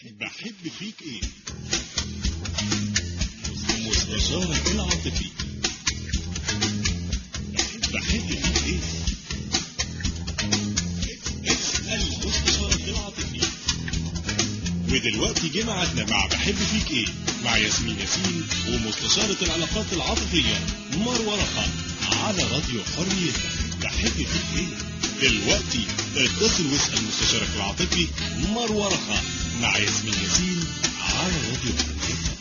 بحب فيك ايه مستشارك العاطفي بحب فيك ايه اسأل مستشارك العاطفي ودلوقتي جه ميعادنا مع بحب فيك ايه مع ياسمين ياسين ومستشارة العلاقات العاطفية مروة رخا على راديو حريتك بحب فيك ايه دلوقتي اتصل واسأل مستشارك العاطفي مروة رخا مع ياسمين ياسين على راديو حريتك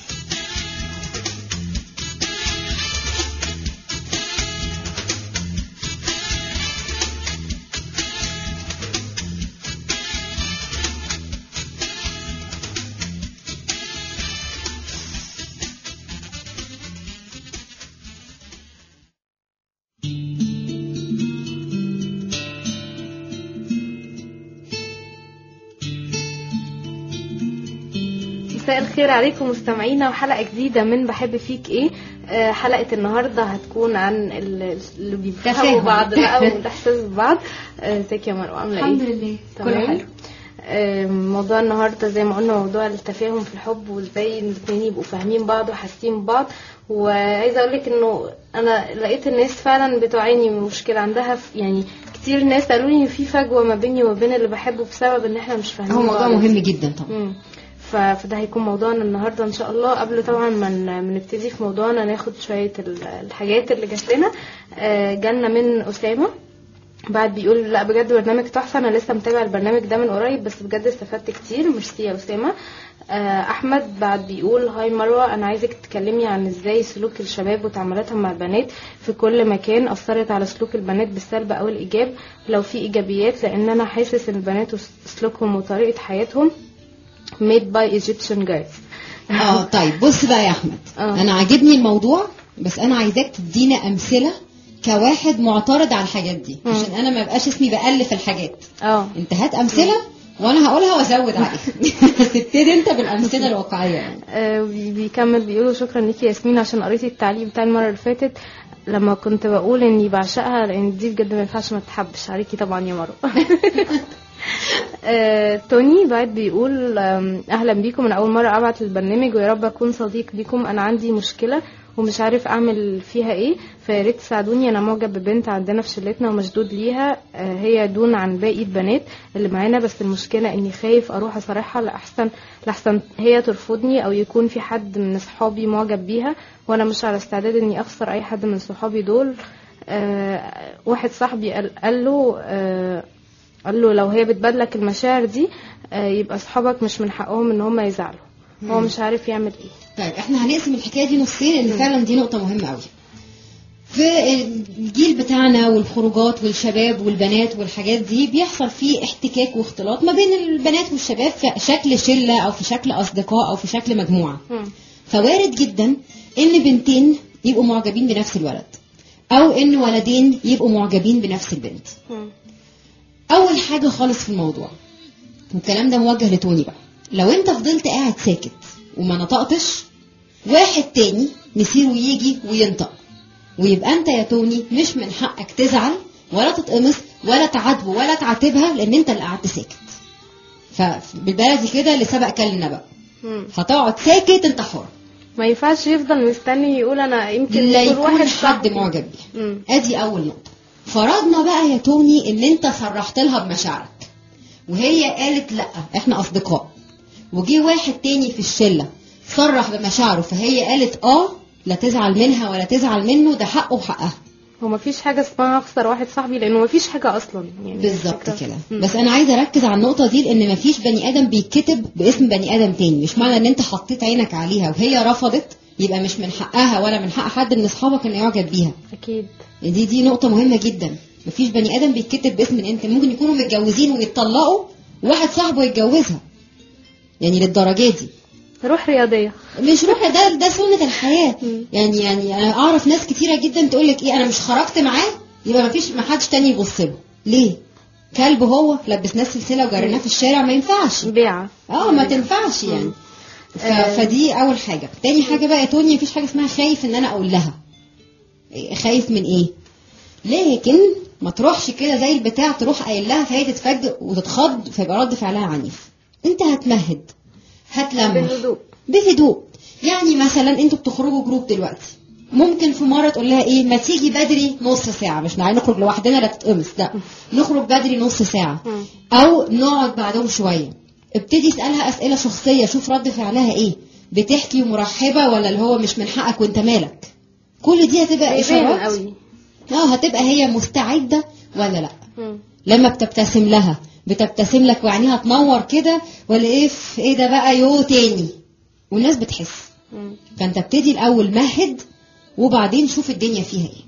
مساء الخير عليكم مستمعينا وحلقة جديدة من بحب فيك ايه آه، حلقة النهاردة هتكون عن ال- اللي بيفهموا تفاهم. بعض بقى والاحساس ببعض آه، ازيك يا مروة عاملة الحمد ايه؟ لله تمام؟ كله حلو آه، موضوع النهاردة زي ما قلنا موضوع التفاهم في الحب وازاي الاثنين يبقوا فاهمين بعض وحاسين ببعض وعايزة اقولك انه انا لقيت الناس فعلا بتعاني من مشكلة عندها في- يعني كتير ناس قالوا لي ان في فجوة ما بيني وما بين اللي بحبه بسبب ان احنا مش فاهمين هو موضوع بعض. مهم جدا طبعا مم. ف- فده هيكون موضوعنا النهارده ان شاء الله قبل طبعا ما ن- ما نبتدي في موضوعنا ناخد شويه ال- الحاجات اللي جات لنا آه، جالنا من اسامه بعد بيقول لا بجد برنامج تحفه انا لسه متابع البرنامج ده من قريب بس بجد استفدت كتير ميرسي يا اسامه آه، احمد بعد بيقول هاي مروه انا عايزك تتكلمي عن ازاي سلوك الشباب وتعاملاتهم مع البنات في كل مكان اثرت على سلوك البنات بالسلب او الايجاب لو في ايجابيات لان انا حاسس ان البنات وسلوكهم وطريقه حياتهم made by Egyptian guys اه طيب بص بقى يا احمد آه. انا عاجبني الموضوع بس انا عايزاك تدينا امثله كواحد معترض على الحاجات دي مم. عشان انا ما بقاش اسمي بالف الحاجات اه انت هات امثله وانا هقولها وازود عليها بس ابتدي انت بالامثله الواقعيه يعني آه، بي- بيكمل بيقولوا شكرا ليكي ياسمين عشان قريتي التعليق بتاع المره اللي فاتت لما كنت بقول اني بعشقها لان دي بجد ما ينفعش ما تحبش عليكي طبعا يا مروه آه، توني بعد بيقول آم، اهلا بيكم انا اول مره ابعت البرنامج ويا رب اكون صديق ليكم انا عندي مشكله ومش عارف اعمل فيها ايه فيا ريت تساعدوني انا معجب ببنت عندنا في شلتنا ومشدود ليها آه، هي دون عن باقي البنات اللي معانا بس المشكله اني خايف اروح اصارحها لاحسن لاحسن هي ترفضني او يكون في حد من اصحابي معجب بيها وانا مش على استعداد اني اخسر اي حد من صحابي دول آه، واحد صاحبي قال, قال له آه، قال له لو هي بتبادلك المشاعر دي آه، يبقى اصحابك مش من حقهم ان هم يزعلوا هو مم. مش عارف يعمل ايه طيب احنا هنقسم الحكايه دي نصين لان فعلا دي نقطه مهمه قوي في الجيل بتاعنا والخروجات والشباب والبنات والحاجات دي بيحصل فيه احتكاك واختلاط ما بين البنات والشباب في شكل شله او في شكل اصدقاء او في شكل مجموعه مم. فوارد جدا ان بنتين يبقوا معجبين بنفس الولد او ان ولدين يبقوا معجبين بنفس البنت مم. اول حاجه خالص في الموضوع والكلام ده موجه لتوني بقى لو انت فضلت قاعد ساكت وما نطقتش واحد تاني مسيره يجي وينطق ويبقى انت يا توني مش من حقك تزعل ولا تتقمص ولا تعاتبه ولا تعاتبها لان انت اللي قعدت ساكت فبالبلدي كده اللي سبق كلنا بقى مم. هتقعد ساكت انت حر ما ينفعش يفضل مستني يقول انا يمكن لا يكون يكون واحد حد صاحبي. معجب بيها مم. ادي اول نقطه فرضنا بقى يا توني ان انت صرحت لها بمشاعرك وهي قالت لا احنا اصدقاء وجي واحد تاني في الشله صرح بمشاعره فهي قالت اه لا تزعل منها ولا تزعل منه ده حقه وحقها هو ما فيش حاجه اسمها اخسر واحد صاحبي لانه ما فيش حاجه اصلا يعني بالظبط الفكرة- كده مم. بس انا عايزه اركز على النقطه دي لان مفيش بني ادم بيتكتب باسم بني ادم تاني مش معنى ان انت حطيت عينك عليها وهي رفضت يبقى مش من حقها ولا من حق حد من اصحابك انه يعجب بيها اكيد دي دي نقطة مهمة جدا مفيش بني آدم بيتكتب باسم إن انت ممكن يكونوا متجوزين ويتطلقوا وواحد صاحبه يتجوزها يعني للدرجة دي روح رياضيه مش روح ده ده سنة الحياة مم. يعني يعني أنا أعرف ناس كتيرة جدا تقول لك إيه أنا مش خرجت معاه يبقى مفيش ما حدش تاني يبص له ليه؟ كلب هو لبسناه السلسلة وجريناه في الشارع ما ينفعش بيعه اه ما تنفعش يعني ف... آه. فدي اول حاجه تاني حاجه بقى يا توني مفيش حاجه اسمها خايف ان انا اقول لها إيه، خايف من ايه لكن ما تروحش كده زي البتاع تروح قايل لها فهي تتفاجئ وتتخض فيبقى رد فعلها عنيف انت هتمهد هتلمح بهدوء بهدوء يعني مثلا انتوا بتخرجوا جروب دلوقتي ممكن في مره تقول لها ايه ما تيجي بدري نص ساعه مش معنى نخرج لوحدنا لا تتقمص لا نخرج بدري نص ساعه مم. او نقعد بعدهم شويه ابتدي اسالها اسئله شخصيه شوف رد فعلها ايه بتحكي مرحبه ولا اللي هو مش من حقك وانت مالك كل دي هتبقى بيبان اشارات قوي اه هتبقى هي مستعده ولا لا مم. لما بتبتسم لها بتبتسم لك وعينيها تنور كده ولا ايه في ايه ده بقى يو تاني والناس بتحس مم. فانت ابتدي الاول مهد وبعدين شوف الدنيا فيها ايه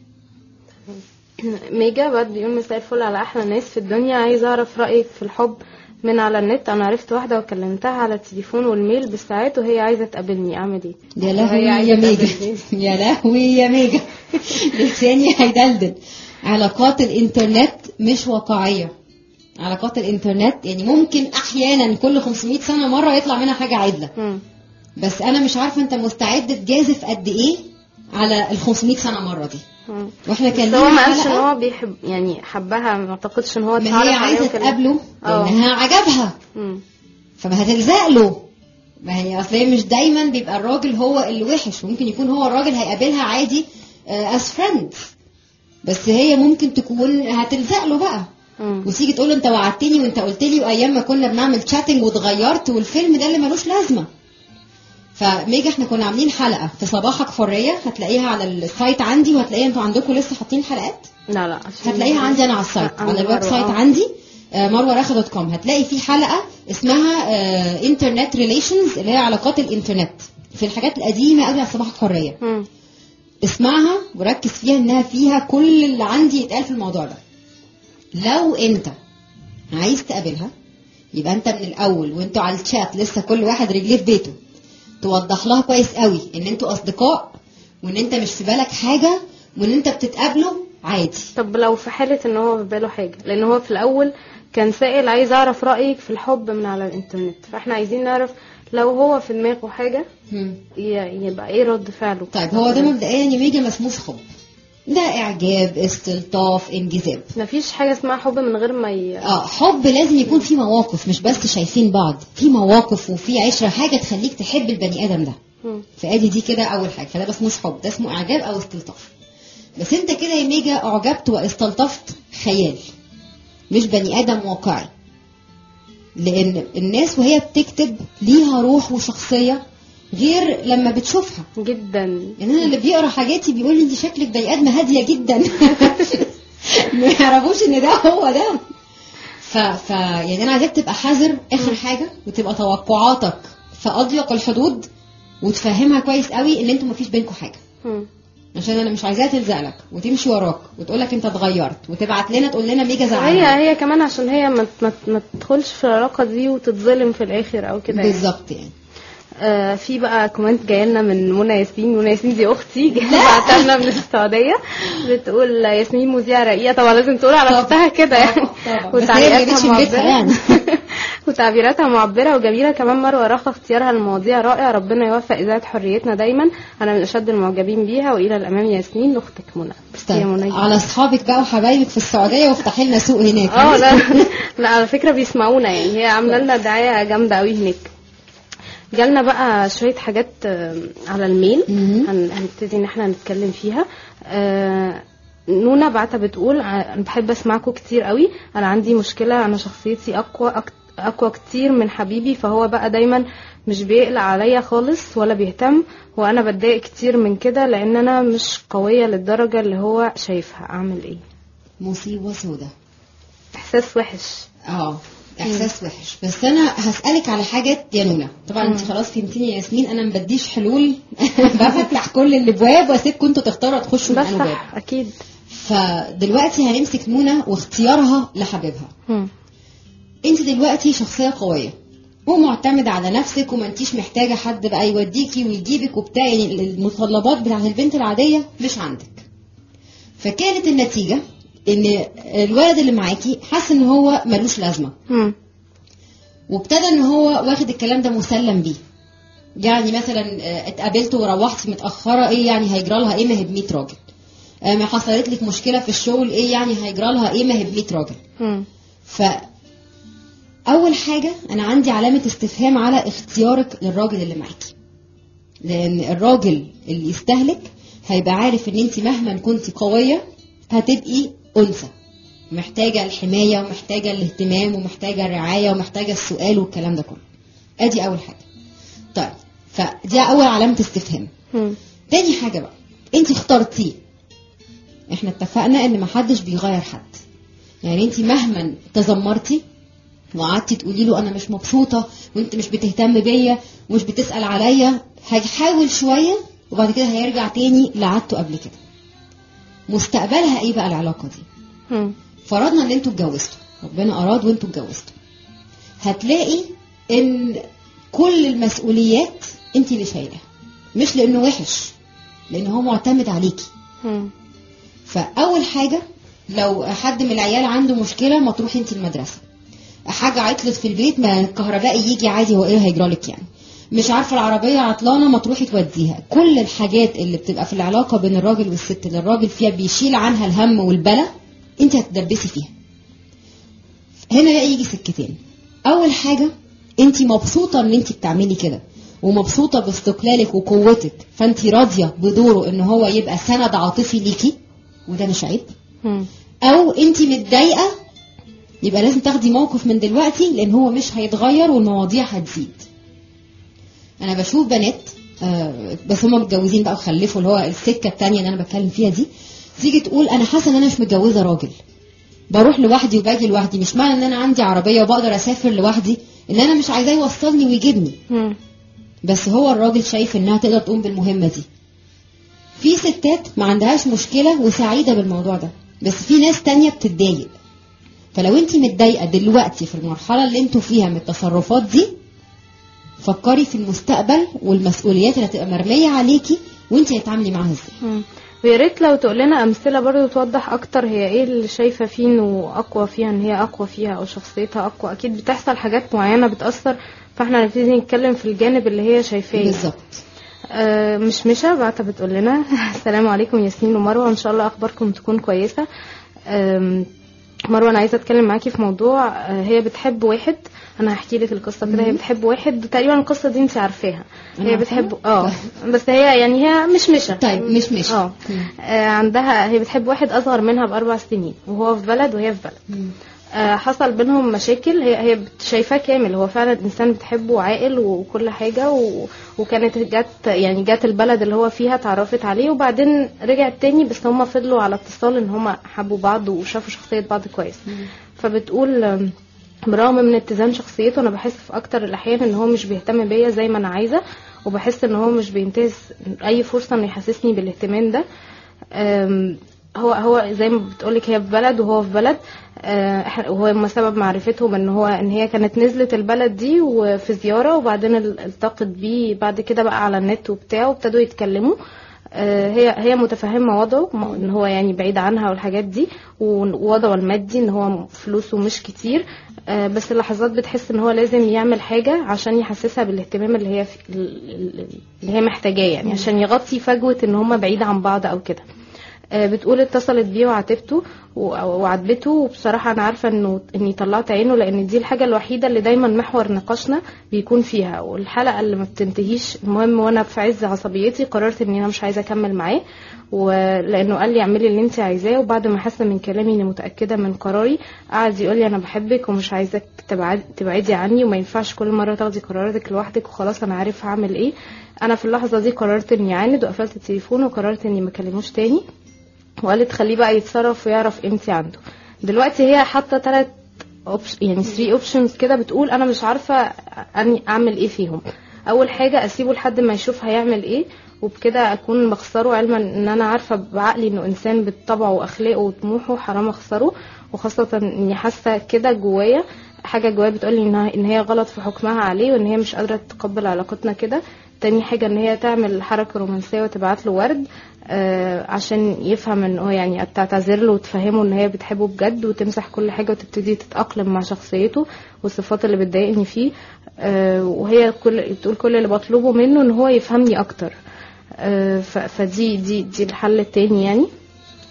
ميجا بعد بيقول مساء الفل على احلى ناس في الدنيا عايز اعرف رايك في الحب من على النت انا عرفت واحده وكلمتها على التليفون والميل بالساعات وهي عايزه تقابلني اعمل ايه يا وهي لهوي عايزة يا ميجا تقابلني. يا لهوي يا ميجا لساني هيدلدل علاقات الانترنت مش واقعيه علاقات الانترنت يعني ممكن احيانا كل 500 سنه مره يطلع منها حاجه عدله مم. بس انا مش عارفه انت مستعد تجازف قد ايه على ال 500 سنه مره دي مم. واحنا كان بس هو لينا ما قالش ان حلقة هو بيحب يعني حبها ما اعتقدش ان هو ما اتعرف هي عليها عايزه وكده. تقابله اه. لانها عجبها مم. فما هتلزق له ما هي اصل هي مش دايما بيبقى الراجل هو اللي وحش ممكن يكون هو الراجل هيقابلها عادي از فريند بس هي ممكن تكون هتلزق له بقى مم. وتيجي تقول له انت وعدتني وانت قلت لي وايام ما كنا بنعمل تشاتنج واتغيرت والفيلم ده اللي ملوش لازمه فميجا احنا كنا عاملين حلقه في صباحك حريه هتلاقيها على السايت عندي وهتلاقيها انتوا عندكم لسه حاطين حلقات لا لا عشان هتلاقيها عندي انا على السايت عند على الويب مروة، سايت اه. عندي مروه رخا دوت كوم هتلاقي في حلقه اسمها انترنت ريليشنز اللي هي علاقات الانترنت في الحاجات القديمه قوي على صباح الحريه مم. اسمعها وركز فيها انها فيها كل اللي عندي يتقال في الموضوع ده لو انت عايز تقابلها يبقى انت من الاول وانتوا على الشات لسه كل واحد رجليه في بيته توضح لها كويس قوي ان انتوا اصدقاء وان انت مش في بالك حاجه وان انت بتتقابلوا عادي طب لو في حالة ان هو في باله حاجة لان هو في الاول كان سائل عايز اعرف رأيك في الحب من على الانترنت فاحنا عايزين نعرف لو هو في دماغه حاجة هم. ي- يبقى ايه رد فعله طيب هو ده مبدئيا يا ميجا ما اسموش حب ده اعجاب استلطاف انجذاب مفيش حاجة اسمها حب من غير ما ي... اه حب لازم يكون في مواقف مش بس شايفين بعض في مواقف وفي عشره حاجه تخليك تحب البني ادم ده مم. فادي دي كده اول حاجه فده بس مش حب ده اسمه اعجاب او استلطاف بس انت كده يا ميجا اعجبت واستلطفت خيال مش بني ادم واقعي لان الناس وهي بتكتب ليها روح وشخصيه غير لما بتشوفها جدا يعني انا اللي بيقرا حاجاتي بيقول لي انت شكلك بني ادمه هاديه جدا ما يعرفوش ان ده هو ده ف... ف يعني انا عايزاك تبقى حذر اخر حاجه وتبقى توقعاتك في اضيق الحدود وتفهمها كويس قوي ان انتوا مفيش بينكم حاجه مم. عشان انا مش عايزاها تلزق لك وتمشي وراك وتقول لك انت اتغيرت وتبعت لنا تقول لنا ميجا هي زعلانه هي كمان عشان هي ما ما ما تدخلش في العلاقة دي وتتظلم في الاخر او كده يعني. بالظبط يعني آه في بقى كومنت جاي لنا من منى ياسمين منى ياسمين دي اختي بعتها لنا من السعوديه بتقول ياسمين مذيعه رقيقه طبعا لازم تقول على طبعا. اختها كده يعني طبعا. بس هي ما جابتش من بيتها يعني. وتعبيراتها معبره وجميله كمان مروه رخا اختيارها للمواضيع رائع ربنا يوفق اذاعه حريتنا دايما انا من اشد المعجبين بيها والى الامام ياسمين اختك منى يا طيب منى على اصحابك بقى وحبايبك في السعوديه وافتحي لنا سوق هناك اه لا لا على فكره بيسمعونا يعني هي عامله لنا دعايه جامده قوي هناك جالنا بقى شويه حاجات آه، على الميل مهم. هن- هنبتدي ان احنا نتكلم فيها آه، نونا بعتها بتقول ع- انا بحب اسمعكم كتير قوي انا عندي مشكله انا شخصيتي اقوى أك- اقوى كتير من حبيبي فهو بقى دايما مش بيقلق عليا خالص ولا بيهتم وانا بتضايق كتير من كده لان انا مش قويه للدرجه اللي هو شايفها اعمل ايه مصيبه سودة احساس وحش اه احساس وحش بس انا هسالك على حاجات يا نونا طبعا انت خلاص فهمتيني يا ياسمين انا ما بديش حلول بفتح كل الابواب واسيبكم انتوا تختاروا تخشوا من انهي باب بفتح اكيد فدلوقتي هنمسك نونا واختيارها لحبيبها مم. انت دلوقتي شخصيه قويه ومعتمدة على نفسك وما انتيش محتاجة حد بقى يوديكي ويجيبك وبتاع يعني المتطلبات بتاعت البنت العادية مش عندك فكانت النتيجة ان الولد اللي معاكي حس ان هو ملوش لازمة مم. وابتدى ان هو واخد الكلام ده مسلم بيه يعني مثلا آه، اتقابلت وروحتي متاخره ايه يعني هيجرى لها ايه ما هي ب 100 راجل آه، ما حصلت لك مشكله في الشغل ايه يعني هيجرى لها ايه ما هي ب 100 راجل مم. ف اول حاجه انا عندي علامه استفهام على اختيارك للراجل اللي معاكي لان الراجل اللي يستهلك هيبقى عارف ان انت مهما كنت قويه هتبقي انثى محتاجه الحمايه ومحتاجه الاهتمام ومحتاجه الرعايه ومحتاجه السؤال والكلام ده كله ادي اول حاجه طيب فدي اول علامه استفهام مم. تاني حاجه بقى انت اخترتيه احنا اتفقنا ان محدش بيغير حد يعني انت مهما تذمرتي وقعدتي تقولي له انا مش مبسوطه وانت مش بتهتم بيا ومش بتسال عليا هيحاول شويه وبعد كده هيرجع تاني لعادته قبل كده مستقبلها ايه بقى العلاقه دي مم. فرضنا ان انتوا اتجوزتوا ربنا اراد وانتوا اتجوزتوا هتلاقي ان كل المسؤوليات انت اللي شايلاها مش لانه وحش لان هو معتمد عليكي مم. فاول حاجه لو حد من العيال عنده مشكله ما تروحي انت المدرسه حاجه عطلت في البيت ما الكهربائي يجي عادي هو ايه هيجرالك يعني مش عارفه العربيه عطلانه ما تروحي توديها كل الحاجات اللي بتبقى في العلاقه بين الراجل والست اللي الراجل فيها بيشيل عنها الهم والبلا انت هتدبسي فيها هنا بقى يجي سكتين اول حاجه انت مبسوطه ان انت بتعملي كده ومبسوطه باستقلالك وقوتك فانت راضيه بدوره ان هو يبقى سند عاطفي ليكي وده مش عيب مم. او انت متضايقه يبقى لازم تاخدي موقف من دلوقتي لان هو مش هيتغير والمواضيع هتزيد انا بشوف بنات آه، بس هم متجوزين بقى وخلفوا اللي هو السكه التانية اللي انا بتكلم فيها دي تيجي تقول انا حاسه ان انا مش متجوزه راجل بروح لوحدي وباجي لوحدي مش معنى ان انا عندي عربيه وبقدر اسافر لوحدي ان انا مش عايزاه يوصلني ويجيبني مم. بس هو الراجل شايف انها تقدر تقوم بالمهمه دي في ستات ما عندهاش مشكله وسعيده بالموضوع ده بس في ناس تانية بتتضايق فلو انت متضايقه دلوقتي في المرحله اللي انتوا فيها من التصرفات دي فكري في المستقبل والمسؤوليات اللي هتبقى مرميه عليكي وانت هتتعاملي معاها ازاي مم. ويا ريت لو تقول لنا امثله برضو توضح اكتر هي ايه اللي شايفه فيه انه اقوى فيها ان هي اقوى فيها او شخصيتها اقوى اكيد بتحصل حاجات معينه بتاثر فاحنا هنبتدي نتكلم في الجانب اللي هي شايفاه بالظبط آه، مش مشا بعتها بتقول لنا السلام عليكم ياسمين ومروه ان شاء الله اخباركم تكون كويسه آم، مروه انا عايزه اتكلم معاكي في موضوع آه، هي بتحب واحد انا هحكي لك القصه كده هي بتحب واحد تقريبا القصه دي انت عارفاها أنا هي عارفاها؟ بتحب اه بس هي يعني هي مش مشا طيب مش مش اه آه، عندها هي بتحب واحد اصغر منها باربع سنين وهو في بلد وهي في بلد آه، حصل بينهم مشاكل هي هي بت- شايفاه كامل هو فعلا انسان بتحبه وعاقل وكل حاجه و... وكانت جت يعني جت البلد اللي هو فيها اتعرفت عليه وبعدين رجعت تاني بس هما فضلوا على اتصال ان هما حبوا بعض وشافوا شخصيه بعض كويس فبتقول آم، بالرغم من اتزان شخصيته انا بحس في اكتر الاحيان ان هو مش بيهتم بيا زي ما انا عايزه وبحس ان هو مش بينتهز اي فرصه انه يحسسني بالاهتمام ده أم، هو هو زي ما بتقولك هي في بلد وهو في بلد آه، إح- وهو ما سبب معرفتهم ان هو ان هي كانت نزلت البلد دي وفي زياره وبعدين ال- التقت بيه بعد كده بقى على النت وبتاع وابتدوا يتكلموا آه، هي هي متفهمه وضعه م- ان هو يعني بعيد عنها والحاجات دي ووضعه المادي ان هو فلوسه مش كتير آه، بس اللحظات بتحس ان هو لازم يعمل حاجه عشان يحسسها بالاهتمام اللي هي في اللي هي محتاجاه يعني عشان يغطي فجوه ان هما بعيد عن بعض او كده آه، بتقول اتصلت بيه وعاتبته و- وعاتبته وبصراحة أنا عارفة إنه إني طلعت عينه لأن دي الحاجة الوحيدة اللي دايما محور نقاشنا بيكون فيها والحلقة اللي ما بتنتهيش المهم وأنا في عز عصبيتي قررت إني أنا مش عايزة أكمل معاه ولأنه قال لي اعملي اللي أنت عايزاه وبعد ما حس من كلامي إني متأكدة من قراري قعد يقول لي أنا بحبك ومش عايزك تبعد تبعدي عني وما ينفعش كل مرة تاخدي قراراتك لوحدك وخلاص أنا عارف هعمل إيه أنا في اللحظة دي قررت إني أعاند وقفلت التليفون وقررت إني ما أكلموش تاني وقالت خليه بقى يتصرف ويعرف قيمتي عنده دلوقتي هي حاطه ثلاث يعني 3 اوبشنز كده بتقول انا مش عارفه اني اعمل ايه فيهم اول حاجه اسيبه لحد ما يشوف هيعمل ايه وبكده اكون بخسره علما ان انا عارفه بعقلي انه انسان بطبعه واخلاقه وطموحه حرام اخسره وخاصه اني حاسه كده جوايا حاجه جوايا بتقولي انها ان هي غلط في حكمها عليه وان هي مش قادره تتقبل علاقتنا كده تاني حاجه ان هي تعمل حركه رومانسيه وتبعت له ورد آه عشان يفهم ان هو يعني تعتذر له وتفهمه ان هي بتحبه بجد وتمسح كل حاجه وتبتدي تتاقلم مع شخصيته والصفات اللي بتضايقني فيه آه وهي كل بتقول كل اللي بطلبه منه ان هو يفهمني اكتر آه ف- فدي دي دي الحل التاني يعني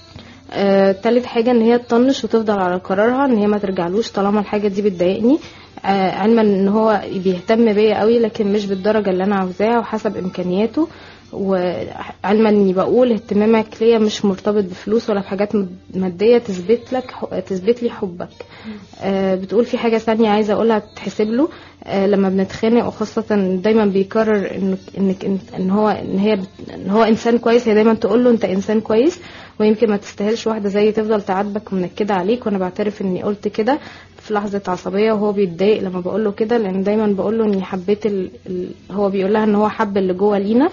آه، تالت حاجة ان هي تطنش وتفضل على قرارها ان هي ما ترجعلوش طالما الحاجة دي بتضايقني آه، علما ان هو بيهتم بيا قوي لكن مش بالدرجه اللي انا عاوزاها وحسب امكانياته وعلما اني بقول اهتمامك ليا مش مرتبط بفلوس ولا بحاجات مد- ماديه تثبت لك ح- تثبت لي حبك آه، بتقول في حاجه ثانيه عايزه اقولها تحسب له آه، لما بنتخانق وخاصه دايما بيكرر انك انك إن- ان هو ان هي بت- ان هو انسان كويس هي دايما تقول له انت انسان كويس ويمكن ما تستاهلش واحده زي تفضل تعاتبك ومنكده عليك وانا بعترف اني قلت كده في لحظه عصبيه وهو بيتضايق لما بقول له كده لان دايما بقول له اني حبيت ال... ال... هو بيقول لها ان هو حب اللي جوه لينا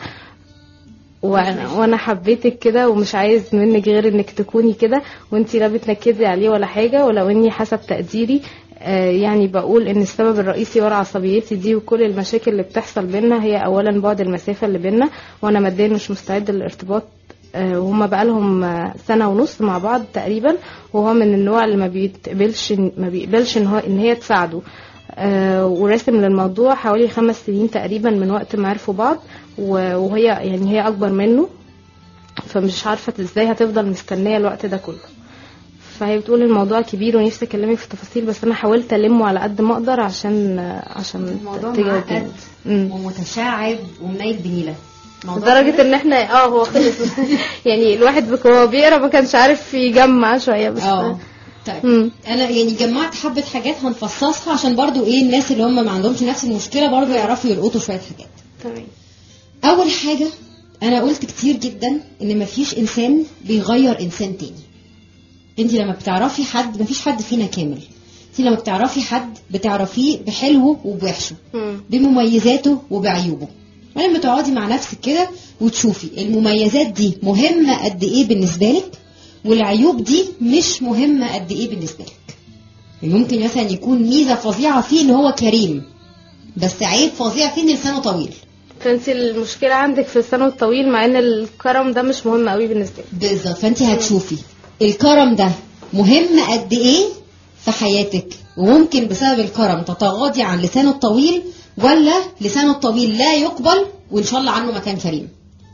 وانا وانا حبيتك كده ومش عايز منك غير انك تكوني كده وانتي لا بتنكدي عليه ولا حاجه ولو اني حسب تقديري آه، يعني بقول ان السبب الرئيسي ورا عصبيتي دي وكل المشاكل اللي بتحصل بينا هي اولا بعد المسافه اللي بينا وانا ماديا مش مستعده للارتباط آه، وهما بقالهم آه، سنه ونص مع بعض تقريبا وهو من النوع اللي ما بيتقبلش ما بيقبلش ان هو ان هي تساعده آه، وراسم للموضوع حوالي خمس سنين تقريبا من وقت ما عرفوا بعض و- وهي يعني هي اكبر منه فمش عارفه ازاي هتفضل مستنيه الوقت ده كله فهي بتقول الموضوع كبير ونفسي اكلمك في تفاصيل بس انا حاولت المه على قد ما اقدر عشان عشان الموضوع تجاوبيني. معقد مم. ومتشعب ومنيل بنيله موضوع لدرجة كده؟ ان احنا اه هو خلص يعني الواحد بك- هو بيقرا ما كانش عارف يجمع شوية بس اه طيب مم. انا يعني جمعت حبه حاجات هنفصصها عشان برضو ايه الناس اللي هم ما عندهمش نفس المشكله برضو يعرفوا يلقطوا شويه حاجات تمام اول حاجه انا قلت كتير جدا ان مفيش انسان بيغير انسان تاني انت لما بتعرفي حد مفيش حد فينا كامل انت لما بتعرفي حد بتعرفيه بحلوه وبوحشه مم. بمميزاته وبعيوبه ولما تقعدي مع نفسك كده وتشوفي المميزات دي مهمة قد ايه بالنسبة لك والعيوب دي مش مهمة قد ايه بالنسبة لك يعني ممكن مثلا يكون ميزة فظيعة فيه ان هو كريم بس عيب فظيع فيه ان لسانه طويل فانت المشكلة عندك في السنة الطويل مع ان الكرم ده مش مهم قوي بالنسبة لي بالظبط فانت هتشوفي الكرم ده مهم قد ايه في حياتك وممكن بسبب الكرم تتغاضي عن لسانه الطويل ولا لسانه الطويل لا يقبل وان شاء الله عنه مكان كريم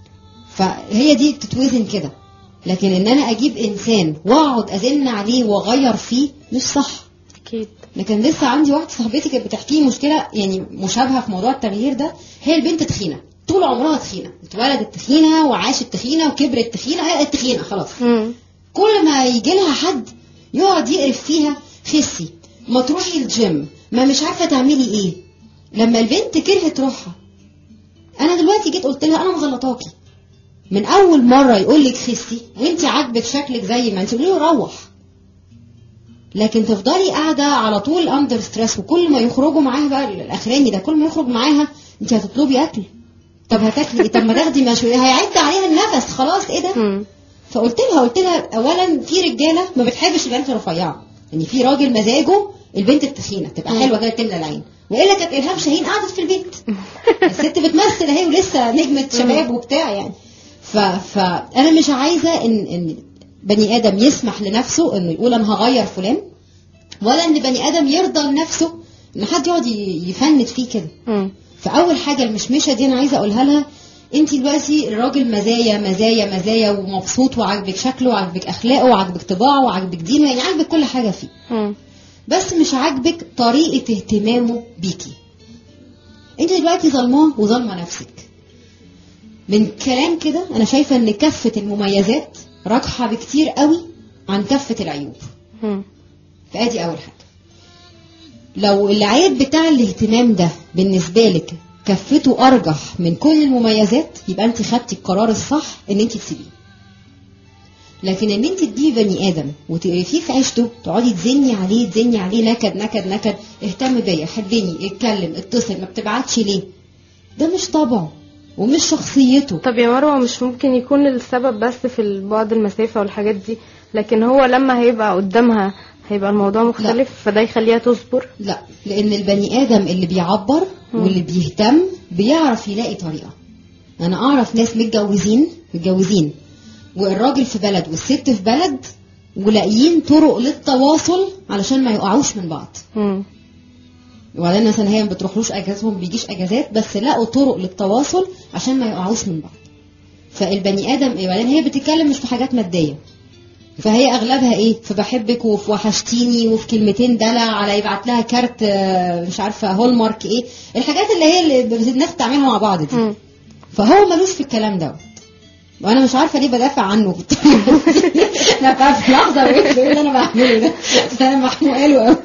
فهي دي تتوزن كده لكن ان انا اجيب انسان واقعد ازن عليه واغير فيه مش صح اكيد لكن لسه عندي واحده صاحبتي كانت بتحكي لي مشكله يعني مشابهه في موضوع التغيير ده هي البنت تخينه طول عمرها تخينه اتولدت تخينه وعاشت تخينه وكبرت تخينه هي التخينه خلاص مم. كل ما يجي لها حد يقعد يقرف فيها خسي ما تروحي الجيم ما مش عارفه تعملي ايه لما البنت كرهت روحها انا دلوقتي جيت قلت لها انا مغلطاكي من اول مره يقول لك خسي وانت عاجبك شكلك زي ما انت قولي له روح لكن تفضلي قاعده على طول اندر ستريس وكل ما يخرجوا معاها بقى الاخراني ده كل ما يخرج معاها انت هتطلبي اكل طب هتاكلي ايه طب ما تاخدي مشوي هيعد عليها النفس خلاص ايه ده مم. فقلت لها قلت لها اولا في رجاله ما بتحبش البنت الرفيعه يعني في راجل مزاجه البنت التخينه تبقى مم. حلوه كده تملى العين والا كانت الهام شاهين قعدت في البيت الست بتمثل اهي ولسه نجمه شباب وبتاع يعني ف... فانا مش عايزه ان ان بني ادم يسمح لنفسه انه يقول انا هغير فلان ولا ان بني ادم يرضى لنفسه ان حد يقعد ي- يفند فيه كده مم. فاول حاجه المشمشه دي انا عايزه اقولها لها انت دلوقتي الراجل مزايا مزايا مزايا ومبسوط وعاجبك شكله وعاجبك اخلاقه وعاجبك طباعه وعاجبك دينه يعني عاجبك كل حاجه فيه مم. بس مش عاجبك طريقه اهتمامه بيكي انت دلوقتي ظلماه وظالمه نفسك من كلام كده انا شايفه ان كفه المميزات راجحه بكتير قوي عن كفه العيوب مم. فادي اول حاجه لو العيب بتاع الاهتمام ده بالنسبه لك كفته ارجح من كل المميزات يبقى انت خدتي القرار الصح ان انت تسيبيه لكن ان انت تجيبي بني ادم وتقرفيه في عيشته تقعدي تزني عليه تزني عليه نكد نكد نكد اهتم بيا حبني اتكلم اتصل ما بتبعتش ليه ده مش طبعه ومش شخصيته طب يا مروة مش ممكن يكون السبب بس في البعد المسافة والحاجات دي لكن هو لما هيبقى قدامها هيبقى الموضوع مختلف فده يخليها تصبر لا لان البني ادم اللي بيعبر مم. واللي بيهتم بيعرف يلاقي طريقه انا اعرف ناس متجوزين متجوزين والراجل في بلد والست في بلد ولاقيين طرق للتواصل علشان ما يقعوش من بعض مم. وبعدين مثلا هي ما بتروحلوش اجازات وما بيجيش اجازات بس لقوا طرق للتواصل عشان ما يقعوش من بعض فالبني ادم وبعدين هي بتتكلم مش في حاجات ماديه فهي اغلبها ايه فبحبك وفي وحشتيني وفي كلمتين دلع على يبعت لها كارت آه، مش عارفه هول مارك ايه الحاجات اللي هي اللي الناس بتعملها مع بعض دي مم. فهو ملوش في الكلام دوت وانا مش عارفه ليه بدافع عنه بالطريقة دي. انا بقى في لحظه بقيت ايه اللي انا بعمله ده بس انا محموقه قوي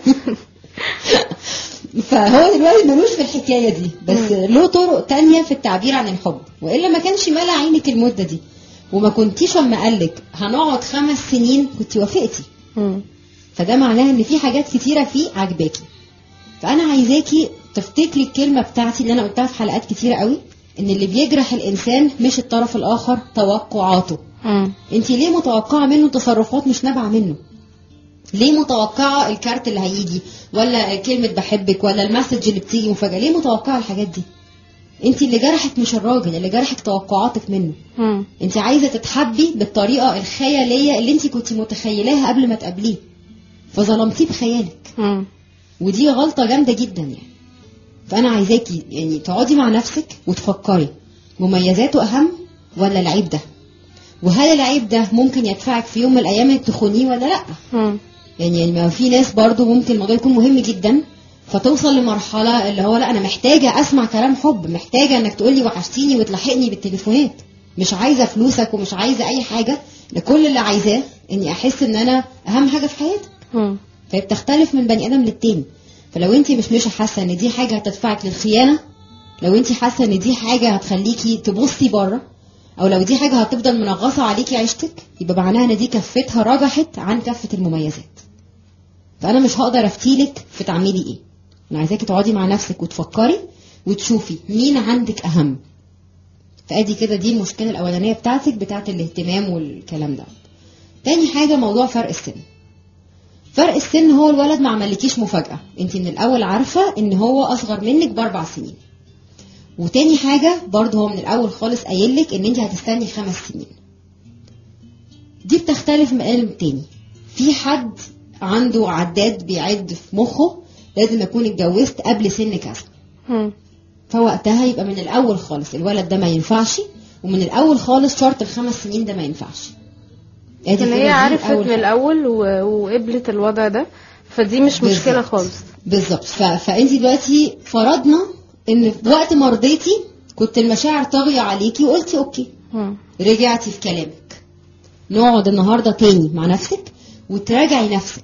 فهو دلوقتي ملوش في الحكايه دي بس له طرق تانية في التعبير عن الحب والا ما كانش مالع عينك المده دي وما كنتيش اما قالك هنقعد خمس سنين كنت وافقتي مم. فده معناه ان في حاجات كتيره فيه عجباكي فانا عايزاكي تفتكري الكلمه بتاعتي اللي انا قلتها في حلقات كتيره قوي ان اللي بيجرح الانسان مش الطرف الاخر توقعاته مم. انت ليه متوقعه منه تصرفات مش نابعه منه ليه متوقعه الكارت اللي هيجي ولا كلمه بحبك ولا المسج اللي بتيجي مفاجاه ليه متوقعه الحاجات دي انت اللي جرحك مش الراجل اللي جرحك توقعاتك منه مم. انت عايزه تتحبي بالطريقه الخياليه اللي انت كنت متخيلاها قبل ما تقابليه فظلمتيه بخيالك مم. ودي غلطه جامده جدا يعني فانا عايزاكي يعني تقعدي مع نفسك وتفكري مميزاته اهم ولا العيب ده وهل العيب ده ممكن يدفعك في يوم من الايام انك تخونيه ولا لا مم. يعني يعني ما في ناس برضو ممكن الموضوع يكون مهم جدا فتوصل لمرحلة اللي هو لا أنا محتاجة أسمع كلام حب محتاجة إنك تقولي وحشتيني وتلحقني بالتليفونات مش عايزة فلوسك ومش عايزة أي حاجة لكل اللي عايزاه إني أحس إن أنا أهم حاجة في حياتك مم. فهي بتختلف من بني آدم للتاني فلو أنت مش مش حاسة إن دي حاجة هتدفعك للخيانة لو أنت حاسة إن دي حاجة هتخليكي تبصي بره أو لو دي حاجة هتفضل منغصة عليكي عيشتك يبقى معناها إن دي كفتها رجحت عن كفة المميزات فانا مش هقدر افتيلك في تعملي ايه انا عايزاكي تقعدي مع نفسك وتفكري وتشوفي مين عندك اهم فادي كده دي المشكله الاولانيه بتاعتك بتاعت الاهتمام والكلام ده تاني حاجه موضوع فرق السن فرق السن هو الولد ما عملكيش مفاجاه انت من الاول عارفه ان هو اصغر منك باربع سنين وتاني حاجه برضه هو من الاول خالص قايل لك ان انت هتستني خمس سنين دي بتختلف من قلب تاني في حد عنده عداد بيعد في مخه لازم اكون اتجوزت قبل سن كذا مم. فوقتها يبقى من الاول خالص الولد ده ما ينفعش ومن الاول خالص شرط الخمس سنين ده ما ينفعش ادي ان كده هي دي عرفت أول من حاجة. الاول و... وقبلت الوضع ده فدي مش مشكله بالظبط. خالص بالظبط ف... فانت دلوقتي فرضنا ان في وقت ما رضيتي كنت المشاعر طاغيه عليكي وقلتي اوكي مم. رجعتي في كلامك نقعد النهارده تاني مع نفسك وتراجعي نفسك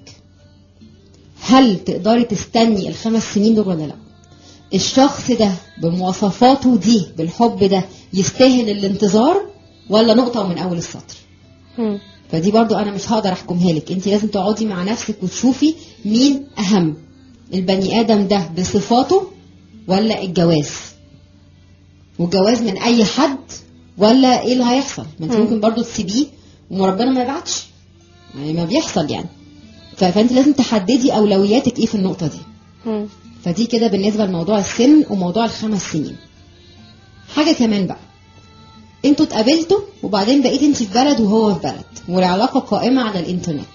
هل تقدري تستني الخمس سنين دول ولا لا الشخص ده بمواصفاته دي بالحب ده يستاهل الانتظار ولا نقطة من أول السطر مم. فدي برضو أنا مش هقدر أحكمها لك أنت لازم تقعدي مع نفسك وتشوفي مين أهم البني آدم ده بصفاته ولا الجواز والجواز من أي حد ولا إيه اللي هيحصل ما أنت مم. ممكن برضو تسيبيه وربنا ما يبعتش يعني ما بيحصل يعني ف- فأنت لازم تحددي أولوياتك إيه في النقطة دي مم. فدي كده بالنسبة لموضوع السن وموضوع الخمس سنين حاجة كمان بقى انتوا اتقابلتوا وبعدين بقيت انت في بلد وهو في بلد والعلاقة قائمة على الانترنت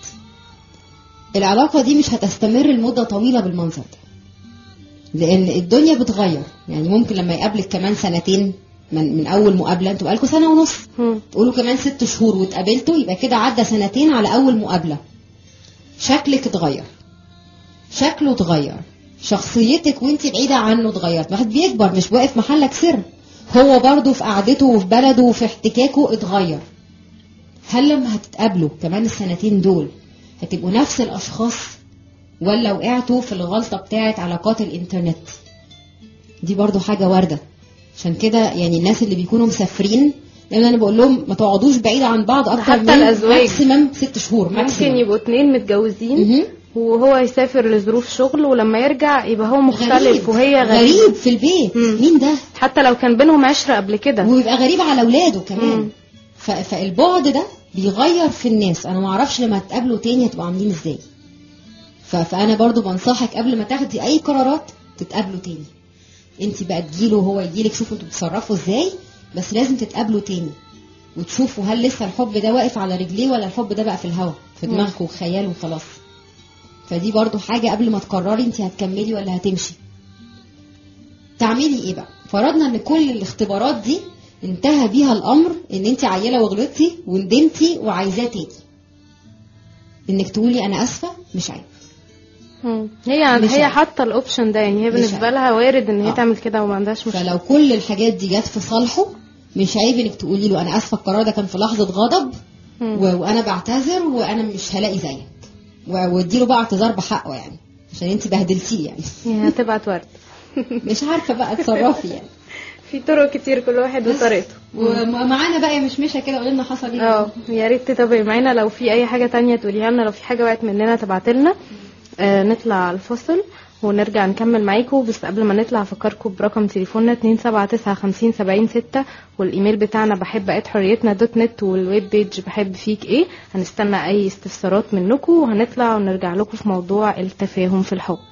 العلاقة دي مش هتستمر لمدة طويلة بالمنظر ده لان الدنيا بتغير يعني ممكن لما يقابلك كمان سنتين من, من اول مقابلة انتوا بقالكوا سنة ونص مم. تقولوا كمان ست شهور واتقابلتوا يبقى كده عدى سنتين على اول مقابله شكلك اتغير شكله اتغير شخصيتك وانت بعيده عنه اتغيرت واحد بيكبر مش واقف محلك سر هو برضه في قعدته وفي بلده وفي احتكاكه اتغير هل لما هتتقابلوا كمان السنتين دول هتبقوا نفس الاشخاص ولا وقعتوا في الغلطه بتاعت علاقات الانترنت دي برضو حاجه وارده عشان كده يعني الناس اللي بيكونوا مسافرين لان انا بقول لهم ما تقعدوش بعيد عن بعض اكتر حتى من الأزواج. ماكسيمم ست شهور ممكن ماكسيمم يبقوا اتنين متجوزين مهم. وهو يسافر لظروف شغل ولما يرجع يبقى هو غريب مختلف وهي غريب, غريب في البيت مم. مين ده حتى لو كان بينهم عشرة قبل كده ويبقى غريب على اولاده كمان مم. ف... فالبعد ده بيغير في الناس انا ما اعرفش لما تقابلوا تاني هتبقوا عاملين ازاي ف... فانا برضو بنصحك قبل ما تاخدي اي قرارات تتقابلوا تاني انت بقى تجيله وهو يجيلك شوفوا انتوا بتتصرفوا ازاي بس لازم تتقابلوا تاني وتشوفوا هل لسه الحب ده واقف على رجليه ولا الحب ده بقى في الهوا في مم. دماغك وخيال وخلاص فدي برضو حاجة قبل ما تقرري انت هتكملي ولا هتمشي تعملي ايه بقى فرضنا ان كل الاختبارات دي انتهى بيها الامر ان انت عيله وغلطتي وندمتي وعايزاه تاني انك تقولي انا اسفه مش عيب مم. هي مش هي عارف. حاطه الاوبشن ده يعني هي مش بالنسبه عارف. لها وارد ان هي آه. تعمل كده وما عندهاش مشكله فلو كل الحاجات دي جت في صالحه مش عيب انك تقولي له انا اسفه القرار ده كان في لحظه غضب مم. و... وانا بعتذر وانا مش هلاقي زيك و- واديله بقى اعتذار بحقه يعني عشان انت بهدلتيه يعني هي هتبعت ورد مش عارفه بقى اتصرفي يعني في طرق كتير كل واحد وطريقته ومعانا بقى يا مشمشه كده قولي لنا حصل ايه اه يا ريت تتابعي معانا لو في اي حاجه تانية تقوليها لنا لو في حاجه وقعت مننا تبعتلنا آه نطلع على الفصل ونرجع نكمل معاكم بس قبل ما نطلع افكركم برقم تليفوننا 279 والايميل بتاعنا بحب ات حريتنا دوت نت والويب بيج بحب فيك ايه هنستنى اي استفسارات منكم وهنطلع ونرجع لكم في موضوع التفاهم في الحب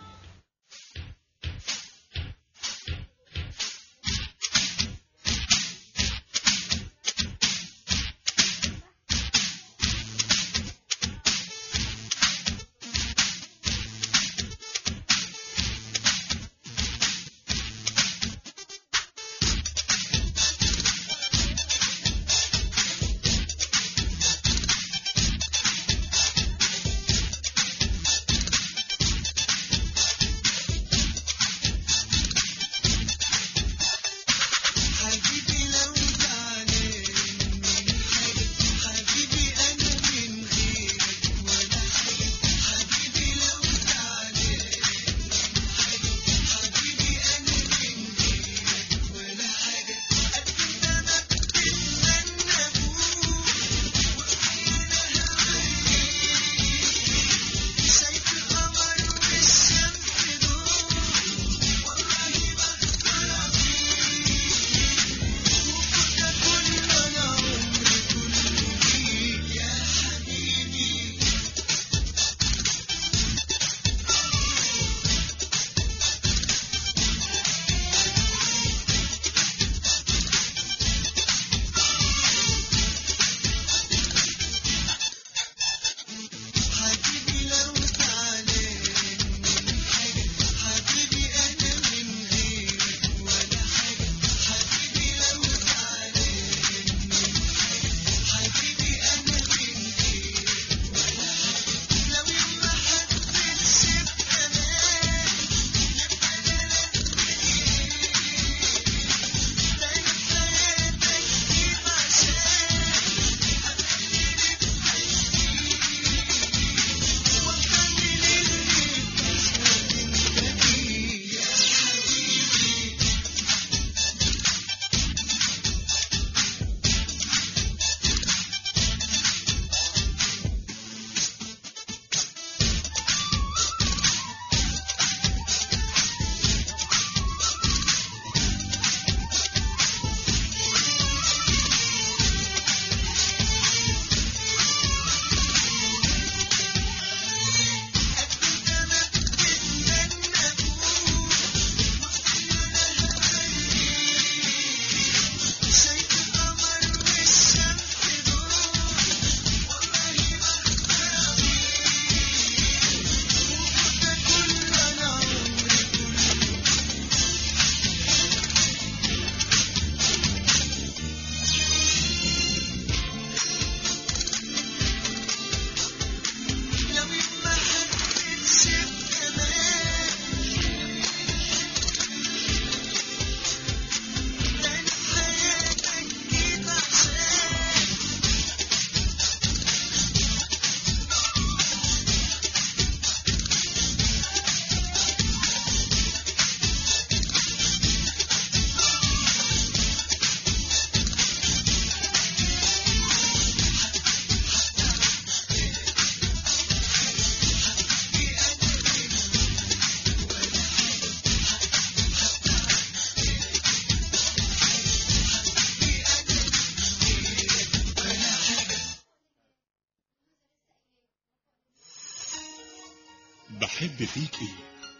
بحب فيك ايه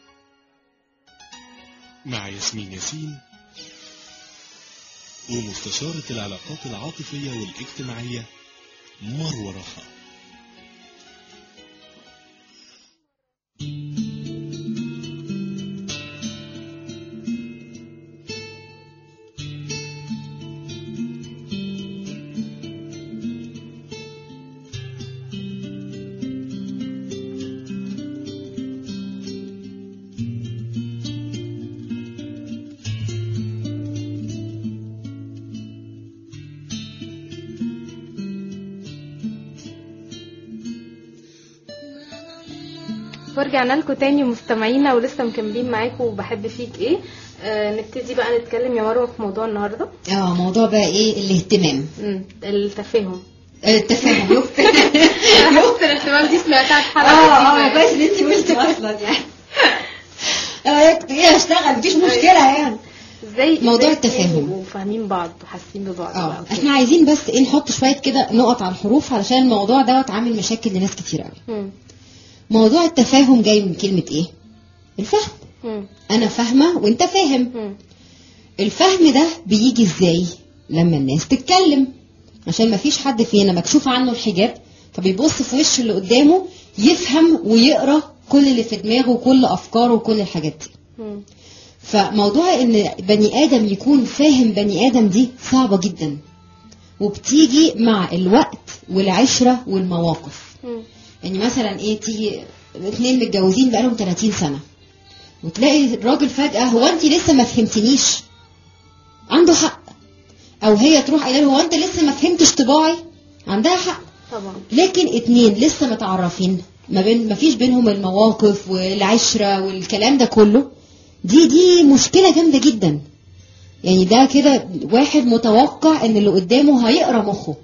مع ياسمين ياسين ومستشارة العلاقات العاطفية والاجتماعية مروة رخا ورجعنا لكم تاني مستمعينا ولسه مكملين معاكم وبحب فيك ايه آه نبتدي بقى نتكلم يا مروه في موضوع النهارده اه موضوع بقى ايه الاهتمام مم. التفاهم التفاهم نقطة الاهتمام دي سمعتها في حلقة اه قديمة اه كويس ان انت قلت اصلا يعني اه ايه اشتغل مفيش مشكله يعني ازاي موضوع إزاي التفاهم. يبقوا فاهمين بعض وحاسين ببعض اه بقى وكده؟ احنا عايزين بس ايه نحط شويه كده نقط على الحروف علشان الموضوع دوت عامل مشاكل لناس كتير قوي مم. موضوع التفاهم جاي من كلمه ايه الفهم مم. انا فاهمه وانت فاهم مم. الفهم ده بيجي ازاي لما الناس تتكلم عشان ما فيش حد فينا مكشوف عنه الحجاب فبيبص في وش اللي قدامه يفهم ويقرا كل اللي في دماغه وكل افكاره وكل الحاجات دي مم. فموضوع ان بني ادم يكون فاهم بني ادم دي صعبه جدا وبتيجي مع الوقت والعشره والمواقف مم. يعني مثلا ايه تيجي اتنين متجوزين بقالهم 30 سنه وتلاقي الراجل فجاه هو انت لسه ما فهمتنيش عنده حق او هي تروح قايله له هو انت لسه ما فهمتش طباعي عندها حق طبعا لكن اتنين لسه متعرفين ما بين ما فيش بينهم المواقف والعشره والكلام ده كله دي دي مشكله جامده جدا يعني ده كده واحد متوقع ان اللي قدامه هيقرا مخه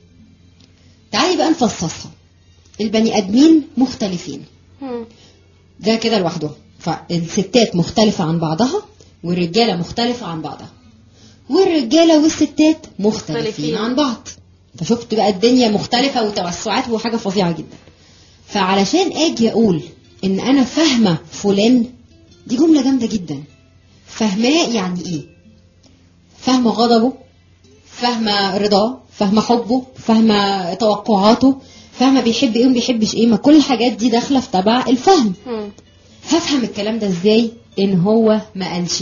تعالي بقى نفصصها البني ادمين مختلفين مم. ده كده لوحده فالستات مختلفة عن بعضها والرجالة مختلفة عن بعضها والرجالة والستات مختلفين مختلفين. عن بعض فشفت بقى الدنيا مختلفة وتوسعات وحاجة فظيعة جدا فعلشان اجي اقول ان انا فاهمة فلان دي جملة جامدة جدا فاهماه يعني ايه فاهمة غضبه فاهمة رضاه فاهمة حبه فاهمة توقعاته فاهمة بيحب ايه وما بيحبش ايه ما كل الحاجات دي داخلة في تبع الفهم مم. هفهم الكلام ده ازاي ان هو ما قالش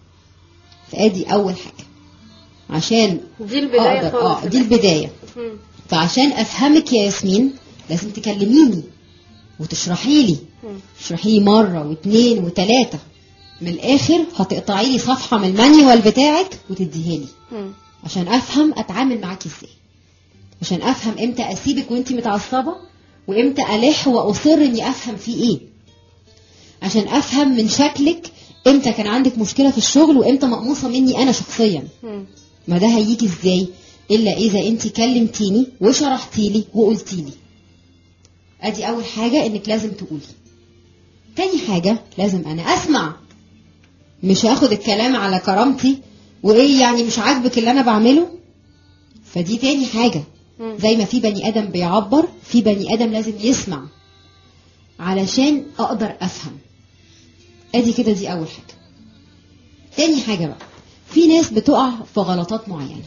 فادي اول حاجه عشان دي البداية اقدر خالص اه دي البدايه مم. فعشان افهمك يا ياسمين لازم تكلميني وتشرحي لي مم. تشرحي لي مره واثنين وثلاثه من الاخر هتقطعي لي صفحه من المانيوال بتاعك وتديها لي مم. عشان افهم اتعامل معاكي ازاي عشان افهم امتى اسيبك وانتي متعصبه وامتى الح واصر اني افهم فيه ايه عشان افهم من شكلك امتى كان عندك مشكله في الشغل وامتى مقموصه مني انا شخصيا مم. ما ده هيجي ازاي الا اذا انت كلمتيني وشرحتي لي وقلتي لي ادي اول حاجه انك لازم تقولي تاني حاجه لازم انا اسمع مش هاخد الكلام على كرامتي وايه يعني مش عاجبك اللي انا بعمله فدي تاني حاجه مم. زي ما في بني ادم بيعبر في بني ادم لازم يسمع علشان اقدر افهم ادي كده دي اول حاجه تاني حاجه بقى في ناس بتقع في غلطات معينه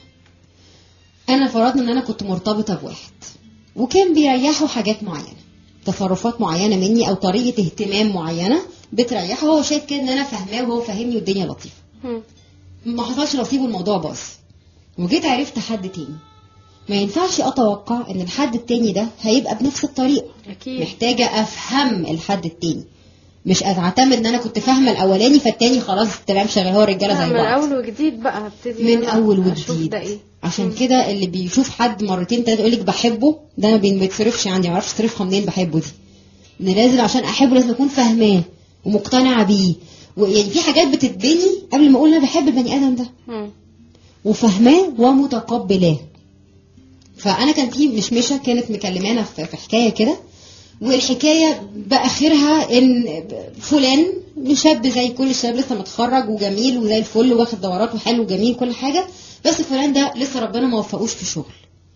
انا فرضنا ان انا كنت مرتبطه بواحد وكان بيريحه حاجات معينه تصرفات معينه مني او طريقه اهتمام معينه بتريحه هو شايف كده ان انا فاهماه وهو فاهمني والدنيا لطيفه مم. ما حصلش نصيب والموضوع باظ وجيت عرفت حد تاني ما ينفعش اتوقع ان الحد التاني ده هيبقى بنفس الطريقه اكيد محتاجه افهم الحد التاني مش اعتمد ان انا كنت فاهمه الاولاني فالتاني خلاص تمام شغال هو الرجاله لا، زي من بعض اول وجديد بقى هبتدي من أنا اول أشوف وجديد ده ايه عشان مم. كده اللي بيشوف حد مرتين تلاته يقول لك بحبه ده ما بي- بيتصرفش عندي ما اعرفش اصرفها منين بحبه دي ان لازم عشان احبه لازم اكون فاهماه ومقتنعه بيه ويعني في حاجات بتتبني قبل ما اقول انا بحب البني ادم ده مم. وفاهماه ومتقبلاه فانا كان في مشمشه كانت مكلمانا في في حكايه كده والحكايه باخرها ان فلان شاب زي كل الشباب لسه متخرج وجميل وزي الفل واخد دورات وحلو وجميل كل حاجه بس فلان ده لسه ربنا ما وفقوش في شغل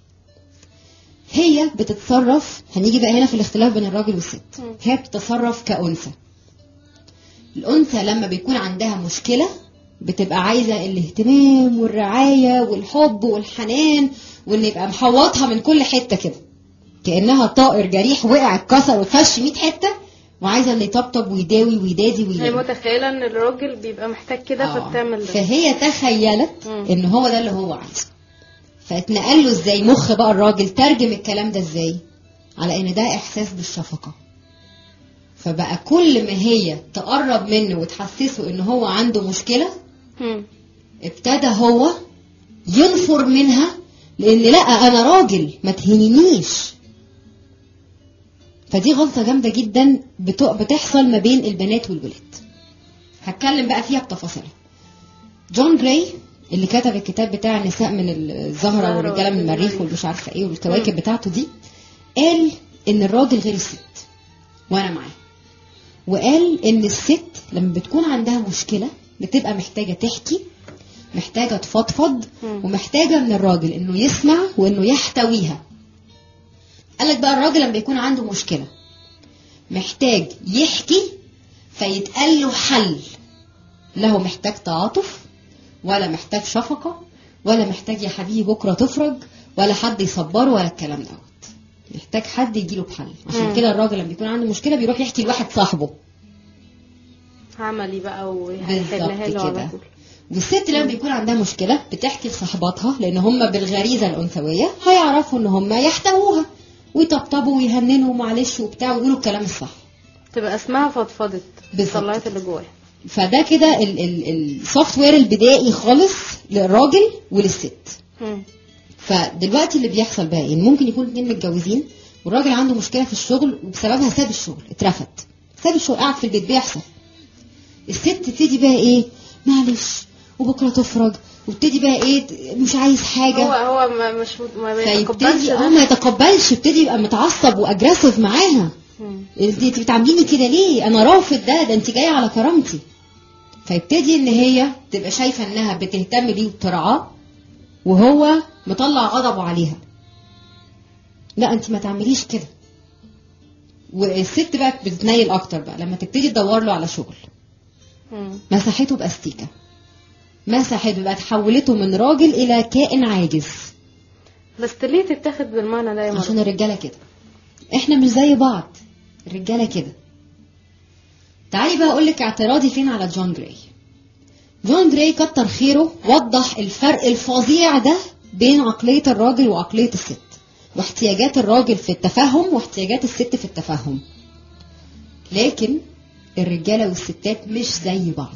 هي بتتصرف هنيجي بقى هنا في الاختلاف بين الراجل والست مم. هي بتتصرف كأنثى الأنثى لما بيكون عندها مشكلة بتبقى عايزة الاهتمام والرعاية والحب والحنان وان يبقى محوطها من كل حتة كده كأنها طائر جريح وقع اتكسر واتفش 100 حتة وعايزة اللي يطبطب ويداوي ويدادي هي ويداوي متخيله ان الراجل بيبقى محتاج كده آه. فبتعمل ده فهي تخيلت مم. ان هو ده اللي هو عايزه فاتنقل له ازاي مخ بقى الراجل ترجم الكلام ده ازاي على ان ده احساس بالشفقه فبقى كل ما هي تقرب منه وتحسسه ان هو عنده مشكله مم. ابتدى هو ينفر منها لان لا انا راجل ما تهينينيش فدي غلطه جامده جدا بت- بتحصل ما بين البنات والولاد هتكلم بقى فيها بتفاصيلها جون جراي اللي كتب الكتاب بتاع النساء من الزهرة الزهرة والرجالة من المريخ والمريخ. والمش عارفة ايه والكواكب بتاعته دي قال ان الراجل غير الست وانا معاه وقال ان الست لما بتكون عندها مشكلة بتبقى محتاجة تحكي محتاجة تفضفض مم. ومحتاجة من الراجل انه يسمع وانه يحتويها قال لك بقى الراجل لما يكون عنده مشكلة محتاج يحكي فيتقال له حل لا هو محتاج تعاطف ولا محتاج شفقة ولا محتاج يا حبيبي بكرة تفرج ولا حد يصبره ولا الكلام دوت محتاج حد يجيله بحل عشان مم. كده الراجل لما بيكون عنده مشكلة بيروح يحكي لواحد صاحبه عملي بقى وهيحلها بالظبط له على كده. طول والست لما بيكون عندها مشكلة بتحكي لصاحباتها لأن هم بالغريزة الأنثوية هيعرفوا إن هم يحتووها ويطبطبوا ويهننوا معلش وبتاع ويقولوا الكلام الصح تبقى اسمها فضفضت بالظبط. طلعت اللي جواها فده كده السوفت وير البدائي خالص للراجل وللست مم. فدلوقتي اللي بيحصل بقى ايه إن ممكن يكون اتنين متجوزين والراجل عنده مشكله في الشغل وبسببها ساب الشغل اترفد ساب الشغل قاعد في البيت بيحصل الست تبتدي بقى ايه معلش وبكره تفرج وابتدي بقى ايه مش عايز حاجه هو هو ما مش ما بيتقبلش فيبتدي اه ده ما يتقبلش يبتدي يبقى متعصب واجريسيف معاها مم. انت انت بتعامليني كده ليه انا رافض ده ده انت جايه على كرامتي فيبتدي ان هي تبقى شايفه انها بتهتم بيه وبترعاه وهو مطلع غضبه عليها لا انت ما تعمليش كده والست بقى بتتنيل اكتر بقى لما تبتدي تدور له على شغل مم. مسحته باستيكه مسحته بقى تحولته من راجل الى كائن عاجز بس ليه تتاخد بالمعنى ده يا عشان مرة الرجاله كده احنا مش زي بعض الرجاله كده تعالي بقى اقول لك اعتراضي فين على جون جراي جون جراي كتر خيره وضح الفرق الفظيع ده بين عقليه الراجل وعقليه الست واحتياجات الراجل في التفهم واحتياجات الست في التفهم لكن الرجاله والستات مش زي بعض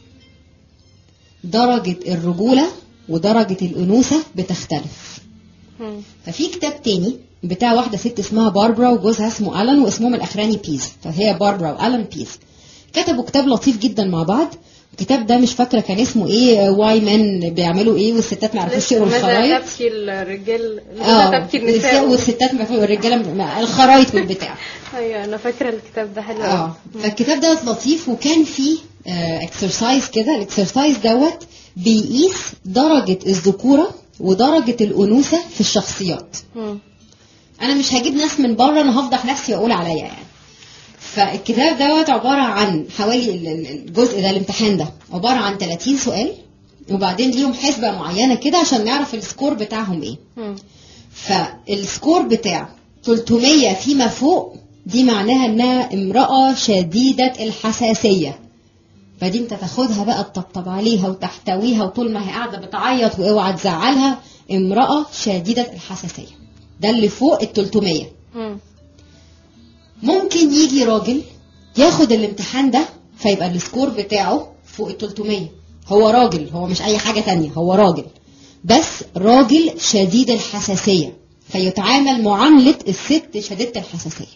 درجه الرجوله ودرجه الانوثه بتختلف مم. ففي كتاب تاني بتاع واحده ست اسمها باربرا وجوزها اسمه الان واسمهم الاخراني بيز فهي باربرا والان بيز كتبوا كتاب لطيف جدا مع بعض الكتاب ده مش فاكره كان اسمه ايه واي مان بيعملوا ايه والستات ما يعرفوش يقروا ماذا الخرايط تبكي الرجال اه ماذا تبكي النساء والستات ما يعرفوش والرجاله ما- الخرايط والبتاع ايوه انا فاكره الكتاب ده حلو اه أوي. فالكتاب ده لطيف وكان فيه اكسرسايز كده الاكسرسايز دوت بيقيس درجه الذكوره ودرجه الانوثه في الشخصيات مم. انا مش هجيب ناس من بره انا هفضح نفسي واقول عليا يعني فالكتاب دوت عباره عن حوالي ال- ال- الجزء ده الامتحان ده عباره عن 30 سؤال وبعدين ليهم حسبه معينه كده عشان نعرف السكور بتاعهم ايه مم. فالسكور بتاع 300 فيما فوق دي معناها انها امراه شديده الحساسيه فدي انت تاخدها بقى تطبطب عليها وتحتويها وطول ما هي قاعده بتعيط واوعى تزعلها امراه شديده الحساسيه ده اللي فوق ال 300 مم. ممكن يجي راجل ياخد الامتحان ده فيبقى السكور بتاعه فوق ال 300 هو راجل هو مش اي حاجه تانية هو راجل بس راجل شديد الحساسيه فيتعامل معامله الست شديده الحساسيه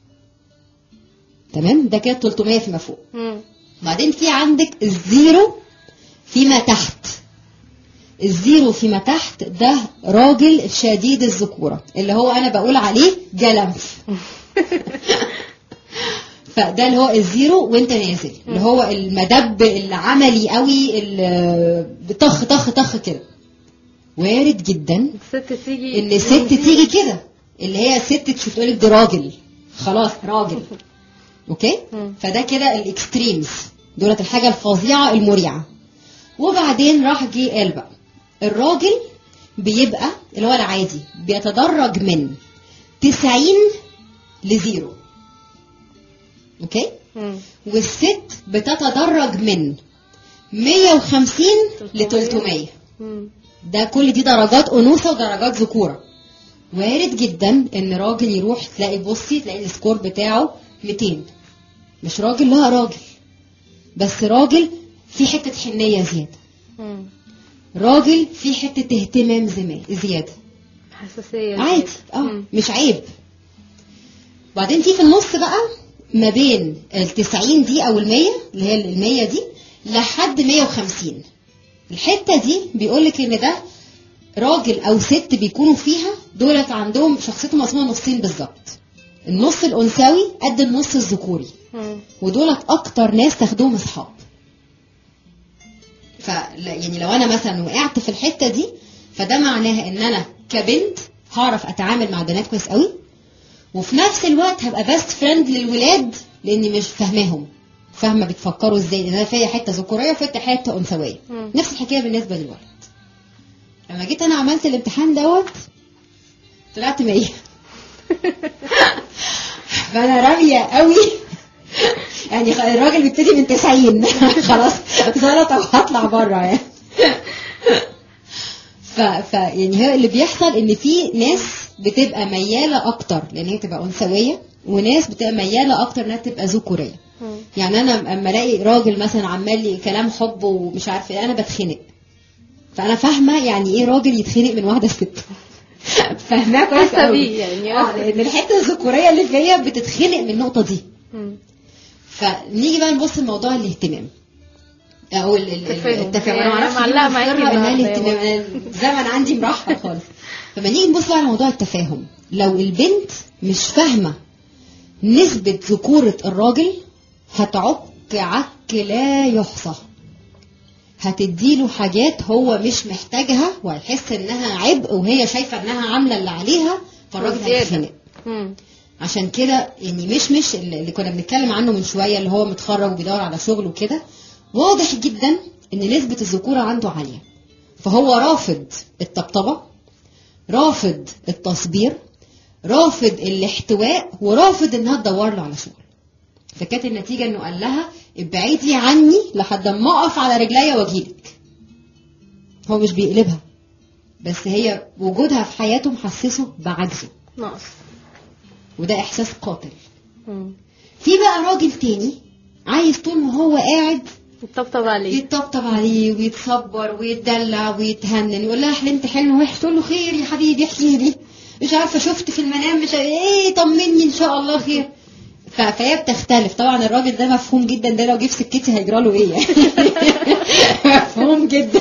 تمام ده كده 300 فيما فوق مم. بعدين في عندك الزيرو فيما تحت الزيرو فيما تحت ده راجل شديد الذكورة اللي هو أنا بقول عليه جلنف فده اللي هو الزيرو وانت نازل اللي هو المدب العملي قوي اللي طخ طخ طخ كده وارد جدا الست تيجي ان الست تيجي كده اللي هي ست تشوف تقول لك ده راجل خلاص راجل اوكي مم. فده كده الاكستريمز دولت الحاجه الفظيعه المريعه وبعدين راح جه قال بقى الراجل بيبقى اللي هو العادي بيتدرج من 90 لزيرو اوكي مم. والست بتتدرج من 150 ل 300 مم. ده كل دي درجات انوثه ودرجات ذكوره وارد جدا ان راجل يروح تلاقي بصي تلاقي السكور بتاعه 200 مش راجل لا راجل بس راجل في حته حنيه زياده مم. راجل في حته اهتمام زما- زياده حساسية عادي زيادة. اه مم. مش عيب وبعدين في في النص بقى ما بين ال 90 دي او ال 100 اللي هي ال 100 دي لحد 150 الحته دي بيقول لك ان ده راجل او ست بيكونوا فيها دولت عندهم شخصيتهم مقسومه نصين بالظبط النص الانثوي قد النص الذكوري مم. ودولت اكتر ناس تاخدوهم اصحاب ف يعني لو انا مثلا وقعت في الحته دي فده معناها ان انا كبنت هعرف اتعامل مع البنات كويس قوي وفي نفس الوقت هبقى بيست فريند للولاد لاني مش فاهماهم فاهمه بتفكروا ازاي لان انا فيا حته ذكوريه وفيا حته انثويه مم. نفس الحكايه بالنسبه للولد لما جيت انا عملت الامتحان دوت طلعت 100 فانا راميه قوي يعني خ- الراجل بيبتدي من 90 خلاص غلط او هطلع بره يعني ف, ف يعني هو اللي بيحصل ان في ناس بتبقى مياله اكتر لان هي تبقى انثويه وناس بتبقى مياله اكتر انها تبقى ذكوريه مم. يعني انا اما الاقي راجل مثلا عمال لي كلام حب ومش عارف ايه انا بتخنق فانا فاهمه يعني ايه راجل يتخنق من واحده ست فاهماها كويس حاسة قوي. بيه يعني. اه لان الحته الذكوريه اللي فيا بتتخنق من النقطه دي مم. فنيجي بقى نبص لموضوع الاهتمام او ال- ال- التفاهم. التفاهم يعني انا معرفش معلقة ليه معاكي مفكرة انها النهاردة الاهتمام يا أنا الزمن عندي مرحب خالص فما نيجي نبص بقى على موضوع التفاهم لو البنت مش فاهمه نسبه ذكوره الراجل هتعك عك لا يحصى هتديله حاجات هو مش محتاجها وهيحس انها عبء وهي شايفه انها عامله اللي عليها فالراجل وزيادة. هيتخنق مم. عشان كده يعني مش مش اللي اللي كنا بنتكلم عنه من شويه اللي هو متخرج وبيدور على شغل وكده واضح جدا ان نسبه الذكوره عنده عاليه فهو رافض الطبطبه رافض التصبير رافض الاحتواء ورافض انها تدور له على شغل فكانت النتيجه انه قال لها ابعدي عني لحد ما اقف على رجليا واجيلك هو مش بيقلبها بس هي وجودها في حياته محسسه بعجزه ناقص وده احساس قاتل مم. في بقى راجل تاني عايز طول ما هو قاعد يطبطب عليه يتطبطب عليه ويتصبر ويتدلع ويتهنن يقول لها حلمت حلم وحش تقول له خير يا حبيبي احكي لي مش عارفه شفت في المنام مش عارفة ايه طمني ان شاء الله خير ف- فهي بتختلف طبعا الراجل ده مفهوم جدا ده لو جه في سكتي هيجرى له ايه يعني مفهوم جدا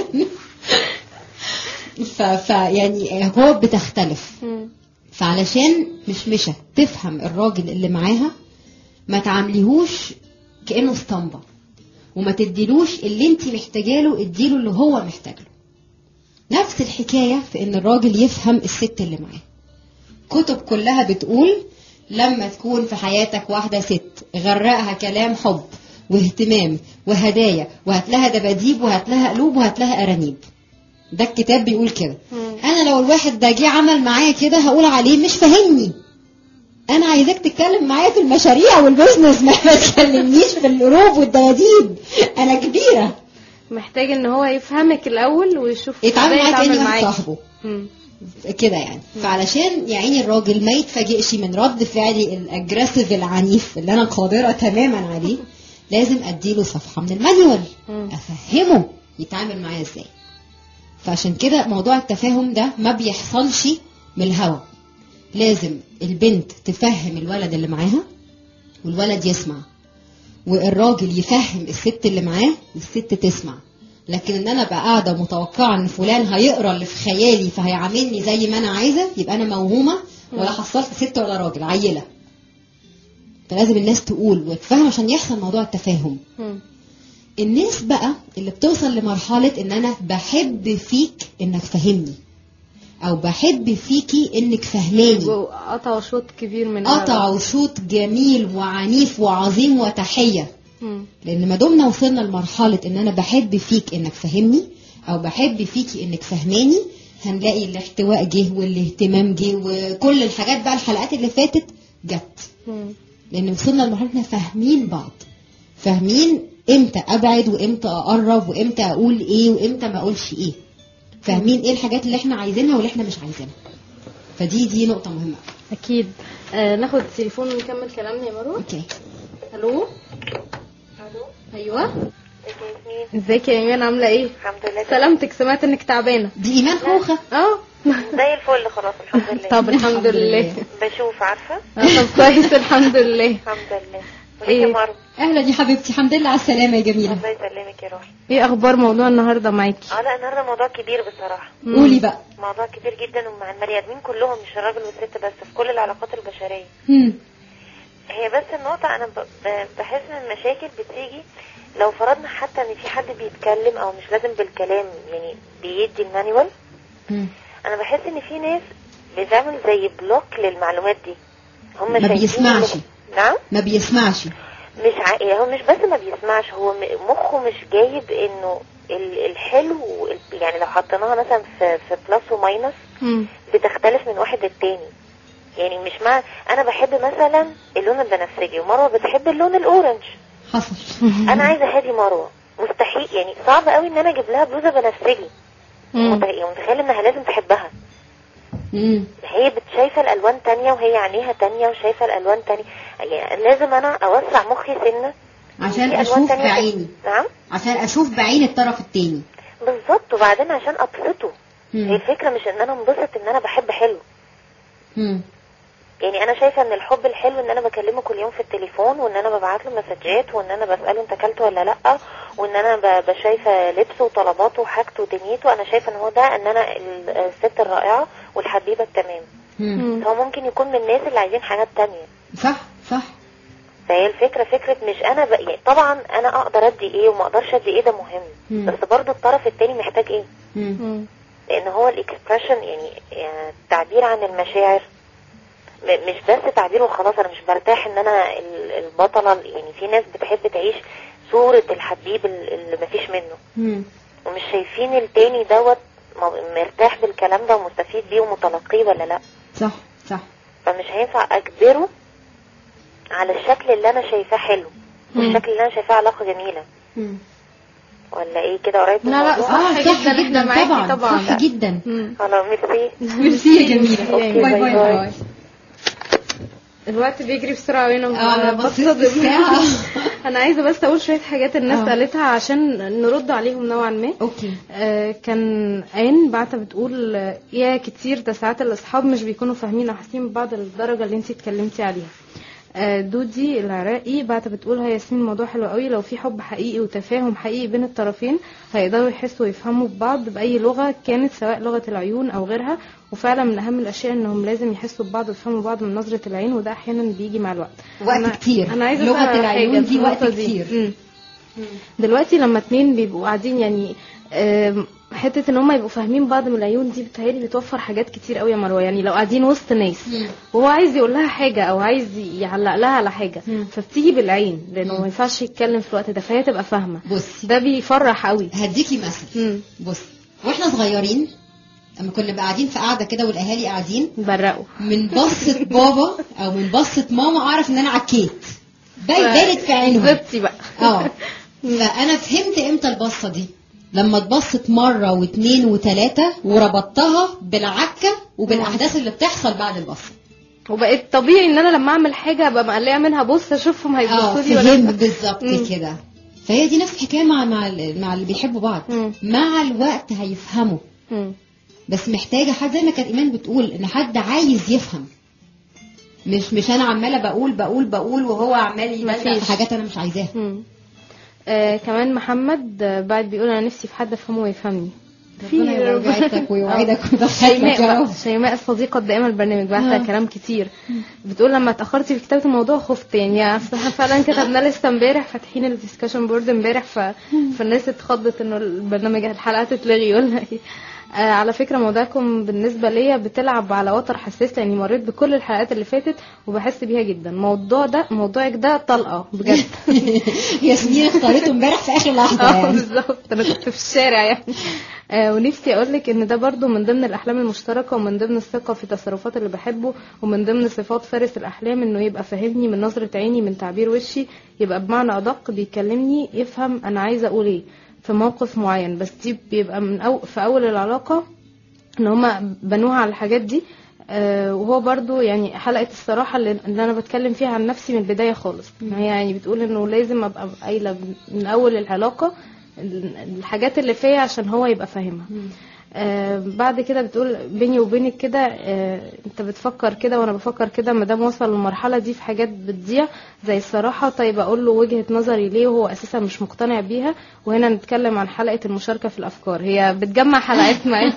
ف, ف يعني هو بتختلف مم. فعلشان مشمشة تفهم الراجل اللي معاها ما تعامليهوش كأنه اسطمبة وما تديلوش اللي انت محتاجاله اديله اللي هو محتاج له نفس الحكاية في ان الراجل يفهم الست اللي معاه كتب كلها بتقول لما تكون في حياتك واحدة ست غرقها كلام حب واهتمام وهدايا وهات لها دباديب وهات لها قلوب وهات لها أرانيب ده الكتاب بيقول كده مم. انا لو الواحد ده جه عمل معايا كده هقول عليه مش فاهمني انا عايزاك تتكلم معايا في المشاريع والبزنس ما ما تكلمنيش في القلوب والدباديب انا كبيره محتاج ان هو يفهمك الاول ويشوف يتعامل إزاي معايا كاني يتعامل واحد معاكي. صاحبه مم. كده يعني فعلشان يا عيني الراجل ما يتفاجئش من رد فعلي الاجريسيف العنيف اللي انا قادره تماما عليه لازم اديله صفحه من المانيوال مم. افهمه يتعامل معايا ازاي فعشان كده موضوع التفاهم ده ما بيحصلش من الهوا لازم البنت تفهم الولد اللي معاها والولد يسمع والراجل يفهم الست اللي معاه والست تسمع لكن ان انا ابقى قاعده متوقعه ان فلان هيقرا اللي في خيالي فهيعاملني زي ما انا عايزه يبقى انا موهومه ولا حصلت ست ولا راجل عيله فلازم الناس تقول وتفهم عشان يحصل موضوع التفاهم مم. الناس بقى اللي بتوصل لمرحلة ان انا بحب فيك انك فاهمني او بحب فيكي انك فهماني قطع شوط كبير من قطع شوط جميل وعنيف وعظيم وتحية مم. لان ما دمنا وصلنا لمرحلة ان انا بحب فيك انك فاهمني او بحب فيكي انك فهماني هنلاقي الاحتواء جه والاهتمام جه وكل الحاجات بقى الحلقات اللي فاتت جت مم. لان وصلنا لمرحله احنا فاهمين بعض فاهمين امتى ابعد وامتى اقرب وامتى اقول ايه وامتى ما اقولش ايه فاهمين ايه الحاجات اللي احنا عايزينها واللي احنا مش عايزينها فدي دي نقطه مهمه اكيد آه ناخد التليفون ونكمل كلامنا يا مروه اوكي الو الو ايوه ازيك مين ازيك يا ايمان عامله ايه الحمد لله سلامتك سمعت انك تعبانه دي ايمان خوخه اه زي الفل خلاص الحمد لله طب الحمد لله بشوف عارفه آه، طب كويس الحمد لله الحمد لله إيه؟ وليك يا مروه اهلا يا حبيبتي الحمد لله على السلامه يا جميله الله يسلمك يا روحي ايه اخبار موضوع النهارده معاكي اه لا النهارده موضوع كبير بصراحه مم. قولي بقى موضوع كبير جدا ومع البني ادمين كلهم مش الراجل والست بس في كل العلاقات البشريه مم. هي بس النقطة أنا ب- ب- بحس إن المشاكل بتيجي لو فرضنا حتى إن في حد بيتكلم أو مش لازم بالكلام يعني بيدي المانيوال مم. أنا بحس إن في ناس بتعمل زي بلوك للمعلومات دي هم ما شايفين بيسمعش. إن- نعم ما بيسمعش مش ع... يعني هو مش بس ما بيسمعش هو م- مخه مش جايب إنه ال- الحلو وال- يعني لو حطيناها مثلا في في بلس وماينس مم. بتختلف من واحد للتاني يعني مش مع انا بحب مثلا اللون البنفسجي ومروه بتحب اللون الاورنج حصل انا عايزه هادي مروه مستحيل يعني صعب قوي ان انا اجيب لها بلوزه بنفسجي مم. مت- يعني متخيل انها لازم تحبها مم. هي بتشايفه الالوان تانية وهي عينيها تانية وشايفه الالوان تانية يعني لازم انا اوسع مخي سنه عشان في ألوان اشوف تانية بعيني نعم عشان اشوف بعين الطرف التاني بالظبط وبعدين عشان ابسطه هي مم. الفكره مش ان انا انبسط ان انا بحب حلو مم. يعني انا شايفه ان الحب الحلو ان انا بكلمه كل يوم في التليفون وان انا ببعت له مسجات وان انا بساله انت اكلت ولا لا وان انا ب- بشايفه لبسه وطلباته وحاجته ودنيته انا شايفه ان هو ده ان انا ال- الست الرائعه والحبيبه التمام مم. مم. هو ممكن يكون من الناس اللي عايزين حاجات تانية صح صح فهي الفكره فكره مش انا ب... يعني طبعا انا اقدر ادي ايه وما اقدرش ادي ايه ده مهم مم. بس برضو الطرف التاني محتاج ايه مم. مم. لان هو الاكسبريشن يعني يعني التعبير عن المشاعر م- مش بس تعبير وخلاص انا مش برتاح ان انا ال- البطله يعني في ناس بتحب تعيش صوره الحبيب ال- اللي مفيش منه مم. ومش شايفين التاني دوت م- مرتاح بالكلام ده ومستفيد بيه ومتلقيه ولا لا صح صح فمش هينفع اجبره على الشكل اللي انا شايفاه حلو والشكل اللي انا شايفاه علاقه جميله مم. ولا ايه كده قريب من لا، لا، الموضوع؟ صح اه جداً، صح إحنا جدا معاكي طبعا طبعاً. صح جدا مم. خلاص ميرسي ميرسي يا جميله أوكي، باي باي باي باي. باي الوقت بيجري بسرعة وين اه انا بصيت بتصدم. الساعه انا عايزة بس اقول شوية حاجات الناس آه. قالتها عشان نرد عليهم نوعا ما اوكي آه، كان عين بعتها بتقول آه، يا كتير ده ساعات الاصحاب مش بيكونوا فاهمين او حاسين ببعض الدرجه اللي انت اتكلمتي عليها آه، دودي العراقي بعتها بتقول هي ياسمين الموضوع حلو قوي لو في حب حقيقي وتفاهم حقيقي بين الطرفين هيقدروا يحسوا ويفهموا ببعض باي لغه كانت سواء لغه العيون او غيرها وفعلا من اهم الاشياء انهم لازم يحسوا ببعض ويفهموا بعض من نظره العين وده احيانا بيجي مع الوقت وقت أنا- كتير. انا عايزه لغة أفهم العيون حاجة دي في وقت النقطة كتير. مم. دلوقتي لما اتنين بيبقوا قاعدين يعني آم، حته ان هم يبقوا فاهمين بعض من العيون دي بتهيألي بتوفر حاجات كتير قوي يا مروه يعني لو قاعدين وسط ناس مم. وهو عايز يقول لها حاجه او عايز يعلق لها على حاجه مم. فبتيجي بالعين لانه مم. ما ينفعش يتكلم في الوقت ده فهي تبقى فاهمه بصي ده بيفرح قوي هديكي مثل مم. بصي واحنا صغيرين لما كنا بقى قاعدين في قاعده كده والاهالي قاعدين برقوا من بصة بابا او من بصة ماما اعرف ان انا عكيت باي- بانت في عينهم زبطي بقى اه فانا فهمت امتى البصه دي لما اتبصت مره واثنين وثلاثه وربطتها بالعكه وبالاحداث اللي بتحصل بعد البصه وبقيت طبيعي ان انا لما اعمل حاجه ابقى مقلقه منها بص اشوفهم اه هيبصوا لي ولا فهمت لأ. بالظبط مم. كده فهي دي نفس الحكايه مع مع ال- مع اللي بيحبوا بعض مم. مع الوقت هيفهموا مم. بس محتاجه حد زي ما كانت ايمان بتقول ان حد عايز يفهم مش مش انا عماله بقول بقول بقول وهو عمال يبلغ مفيش. في حاجات انا مش عايزاها مم. آه كمان محمد آه، بعد بيقول انا نفسي في حد افهمه ويفهمني ربنا يوعدك ويوعدك ويدخلك شيماء يا بقى رب شيماء الصديقة الدائمة البرنامج بعتها آه. كلام كتير بتقول لما اتأخرتي في كتابة الموضوع خفت يعني أصل احنا فعلا كتبنا لسه امبارح فاتحين الديسكشن بورد امبارح ف... فالناس اتخضت انه البرنامج الحلقة تتلغي قلنا ايه آه على فكرة موضوعكم بالنسبة ليا بتلعب على وتر حساس لاني مريت بكل الحلقات اللي فاتت وبحس بيها جدا الموضوع ده موضوعك ده طلقة بجد ياسمين اختارته امبارح في اخر لحظه اه يعني بالظبط انا كنت في الشارع يعني آه ونفسي اقول لك ان ده برضو من ضمن الاحلام المشتركه ومن ضمن الثقه في تصرفات اللي بحبه ومن ضمن صفات فارس الاحلام انه يبقى فاهمني من نظره عيني من تعبير وشي يبقى بمعنى ادق بيكلمني يفهم انا عايزه اقول ايه في موقف معين بس دي بيبقى من أو في اول العلاقه ان هما بنوها على الحاجات دي آه، وهو برضو يعني حلقة الصراحة اللي اللي أنا بتكلم فيها عن نفسي من البداية خالص هي يعني بتقول إنه لازم أبقى قايلة من أول العلاقة ال- الحاجات اللي فيا عشان هو يبقى فاهمها آه بعد كده بتقول بيني وبينك كده آه انت بتفكر كده وانا بفكر كده ما دام وصل للمرحله دي في حاجات بتضيع زي الصراحه طيب اقول له وجهه نظري ليه وهو اساسا مش مقتنع بيها وهنا نتكلم عن حلقه المشاركه في الافكار هي بتجمع حلقات معايا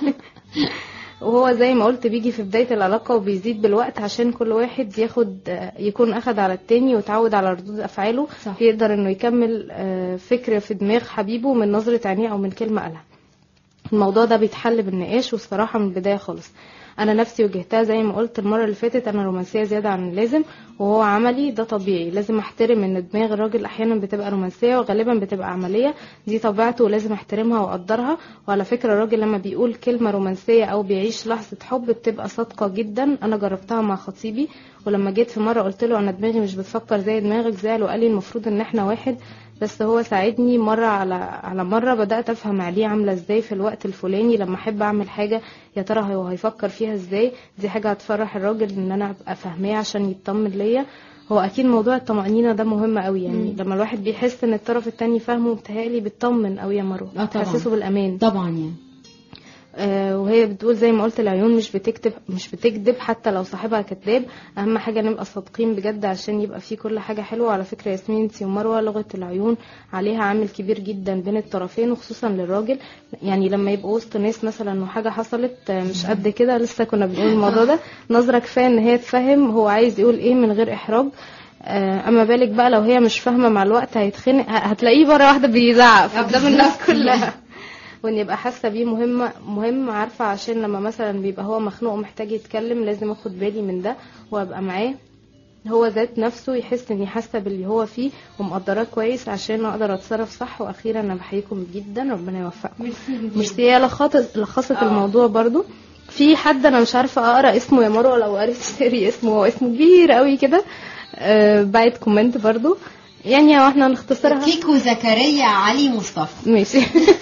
وهو زي ما قلت بيجي في بداية العلاقة وبيزيد بالوقت عشان كل واحد ياخد يكون أخد على التاني وتعود على ردود أفعاله صح. يقدر إنه يكمل آه، فكر في دماغ حبيبه من نظرة عينيه أو من كلمة قالها الموضوع ده بيتحل بالنقاش والصراحة من البداية خالص أنا نفسي واجهتها زي ما قلت المرة اللي فاتت أنا رومانسية زيادة عن اللازم وهو عملي ده طبيعي لازم أحترم إن دماغ الراجل أحيانا بتبقى رومانسية وغالبا بتبقى عملية دي طبيعته ولازم أحترمها وأقدرها وعلى فكرة الراجل لما بيقول كلمة رومانسية أو بيعيش لحظة حب بتبقى صادقة جدا أنا جربتها مع خطيبي ولما جيت في مرة قلت له أنا دماغي مش بتفكر زي دماغك زعل وقال لي المفروض إن إحنا واحد بس هو ساعدني مرة على على مرة بدأت أفهم عليه عاملة ازاي في الوقت الفلاني لما أحب أعمل حاجة يا ترى هو هيفكر فيها ازاي دي حاجة هتفرح الراجل إن أنا أبقى فاهماه عشان يطمن ليا هو أكيد موضوع الطمأنينة ده مهم قوي يعني مم. لما الواحد بيحس إن الطرف التاني فاهمه بتهيألي بتطمن قوي يا مروة آه طبعاً. تحسسه بالأمان طبعا يعني آه، وهي بتقول زي ما قلت العيون مش بتكتب مش بتكذب حتى لو صاحبها كذاب اهم حاجه نبقى صادقين بجد عشان يبقى في كل حاجه حلوه على فكره ياسمين انتي ومروه لغه العيون عليها عامل كبير جدا بين الطرفين وخصوصا للراجل يعني لما يبقوا وسط ناس مثلا وحاجه حصلت آه، مش قد كده لسه كنا بنقول الموضوع ده نظره كفايه ان هي تفهم هو عايز يقول ايه من غير احراج آه، اما بالك بقى لو هي مش فاهمه مع الوقت هيتخنق ه- هتلاقيه مره واحده بيزعق قدام الناس كلها وان يبقى حاسه بيه مهمه مهم عارفه عشان لما مثلا بيبقى هو مخنوق ومحتاج يتكلم لازم اخد بالي من ده وابقى معاه هو ذات نفسه يحس اني حاسه باللي هو فيه ومقدراه كويس عشان اقدر اتصرف صح واخيرا انا بحييكم جدا ربنا يوفقكم ميرسي هي لخصت لخصت الموضوع برضو في حد انا مش عارفه اقرا اسمه يا مروه لو قريت سيري اسمه هو اسمه كبير قوي كده آه بعت كومنت برضو يعني هو احنا نختصرها كيكو زكريا علي مصطفى ماشي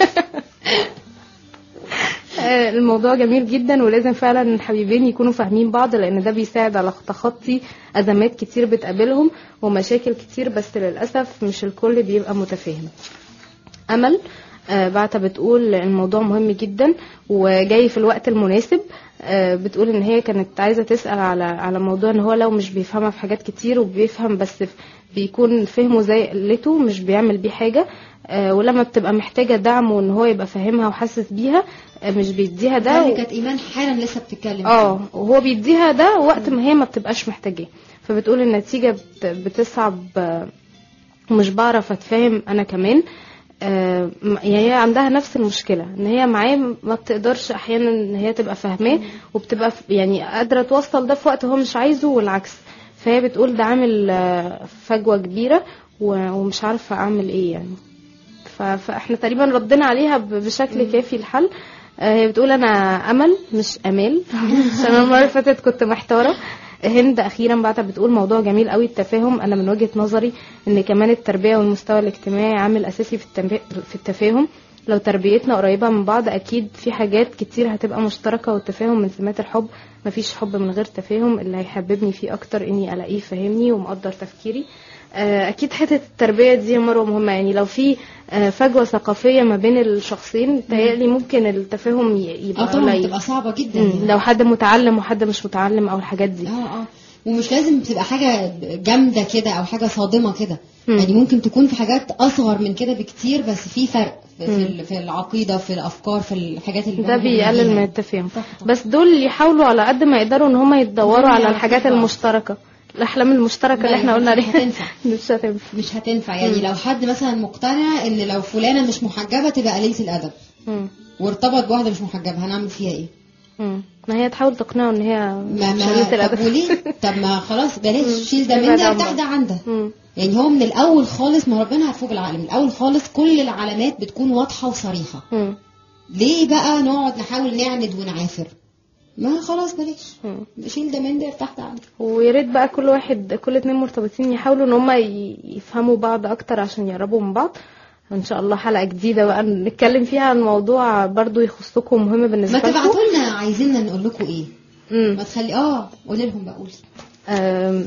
آه، الموضوع جميل جدا ولازم فعلا الحبيبين يكونوا فاهمين بعض لان ده بيساعد على تخطي ازمات كتير بتقابلهم ومشاكل كتير بس للاسف مش الكل بيبقى متفاهم امل آه، بعتة بتقول الموضوع مهم جدا وجاي في الوقت المناسب آه، بتقول ان هي كانت عايزه تسال على على موضوع ان هو لو مش بيفهمها في حاجات كتير وبيفهم بس بيكون فهمه زي قلته مش بيعمل بيه حاجه آه، ولما بتبقى محتاجه دعم وان هو يبقى فاهمها وحاسس بيها آه، مش بيديها ده ده و- اللي كانت ايمان حالا لسه بتتكلم اه وهو بيديها ده وقت ما هي ما بتبقاش محتاجاه فبتقول النتيجة بت- بتصعب آه، ومش بعرف اتفاهم انا كمان آه، م- يعني هي عندها نفس المشكلة ان هي معاه ما بتقدرش احيانا ان هي تبقى فاهماه وبتبقى ف- يعني قادرة توصل ده في وقت هو مش عايزه والعكس فهي بتقول ده عامل آه، فجوة كبيرة و- ومش عارفة اعمل ايه يعني ف- فاحنا تقريبا ردينا عليها ب- بشكل كافي الحل آه، هي بتقول انا امل مش امال عشان أنا المره اللي فاتت كنت محتاره هند اخيرا بعتها بتقول موضوع جميل قوي التفاهم انا من وجهه نظري ان كمان التربيه والمستوى الاجتماعي عامل اساسي في التنبي- في التفاهم لو تربيتنا قريبه من بعض اكيد في حاجات كتير هتبقى مشتركه والتفاهم من سمات الحب مفيش حب من غير تفاهم اللي هيحببني فيه اكتر اني الاقيه فاهمني ومقدر تفكيري آه، اكيد حته التربيه دي يا مروه مهمه يعني لو في آه، فجوه ثقافيه ما بين الشخصين تهيألي ممكن التفاهم ي- اه يبقى طبعا قليل بتبقى صعبه جدا مم، لو حد متعلم وحد مش متعلم او الحاجات دي اه اه ومش لازم تبقى حاجه جامده كده او حاجه صادمه كده مم. يعني ممكن تكون في حاجات اصغر من كده بكتير بس في فرق في, في, مم. ال- في العقيده في الافكار في الحاجات اللي ده هم بيقلل بيعملوها. من التفاهم صح طبعا. بس دول يحاولوا على قد ما يقدروا ان هم يتدوروا إنهم على يعرفوا الحاجات بعض. المشتركه الاحلام المشتركه اللي لا، احنا قلنا مش عليها هتنفع. مش هتنفع مش هتنفع يعني لو حد مثلا مقتنع ان لو فلانه مش محجبه تبقى قليله الادب مم. وارتبط بواحده مش محجبه هنعمل فيها ايه مم. ما هي تحاول تقنعه ان هي ما مش ما قليلة طب الأدب. وليه طب ما خلاص مم. بلاش شيل ده من ابعد ده عن ارتاح بعض. ده عن ده مم. يعني هو من الاول خالص ما ربنا عارفوه بالعقل من الاول خالص كل العلامات بتكون واضحه وصريحه مم. ليه بقى نقعد نحاول نعند ونعافر ما خلاص بلاش مم. شيل ده من ده ارتاح ده عن ده ويا ريت بقى كل واحد كل اتنين مرتبطين يحاولوا ان هم يفهموا بعض اكتر عشان يقربوا من بعض ان شاء الله حلقه جديده بقى نتكلم فيها عن موضوع برضو يخصكم مهم بالنسبه ما لكم تبعتوا لنا عايزيننا نقول لكم ايه مم. ما تخلي اه قولي لهم بقى قولي آم،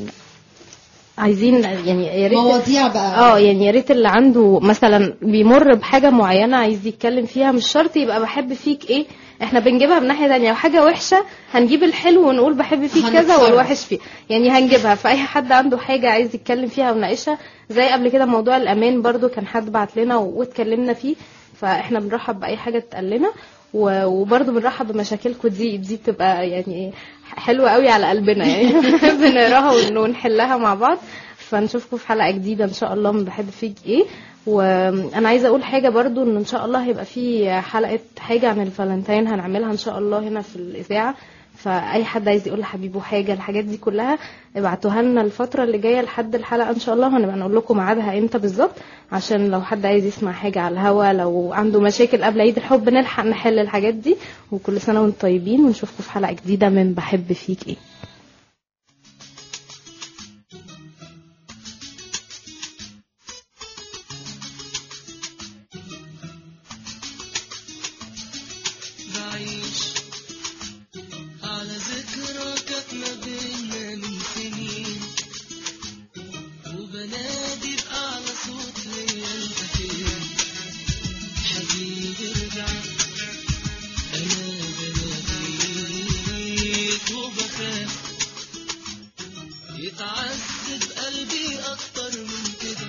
عايزين يعني يا ريت مواضيع بقى اه يعني يا ريت اللي عنده مثلا بيمر بحاجه معينه عايز يتكلم فيها مش شرط يبقى بحب فيك ايه احنا بنجيبها من ناحيه تانية وحاجه وحشه هنجيب الحلو ونقول بحب فيه كذا هنتصرف. والوحش فيه يعني هنجيبها فاي حد عنده حاجه عايز يتكلم فيها ونناقشها زي قبل كده موضوع الامان برضو كان حد بعت لنا و- واتكلمنا فيه فاحنا بنرحب باي حاجه تتقال لنا و- وبرضو بنرحب بمشاكلكم دي دي بتبقى يعني حلوه قوي على قلبنا يعني بنقراها ون- ونحلها مع بعض فنشوفكم في حلقه جديده ان شاء الله من بحب فيك ايه وانا عايزه اقول حاجه برضو ان ان شاء الله هيبقى في حلقه حاجه عن الفالنتين هنعملها ان شاء الله هنا في الاذاعه فاي حد عايز يقول لحبيبه حاجه الحاجات دي كلها ابعتوها لنا الفتره اللي جايه لحد الحلقه ان شاء الله وهنبقى نقول لكم ميعادها امتى بالظبط عشان لو حد عايز يسمع حاجه على الهوا لو عنده مشاكل قبل عيد الحب نلحق نحل الحاجات دي وكل سنه وانتم طيبين ونشوفكم في حلقه جديده من بحب فيك ايه بعيش على ذكرى كانت ما بينا من سنين وبنادي بأعلى صوت هي انت فين حبيبي ارجع انا بناديك وبخاف يتعذب قلبي اكتر من كده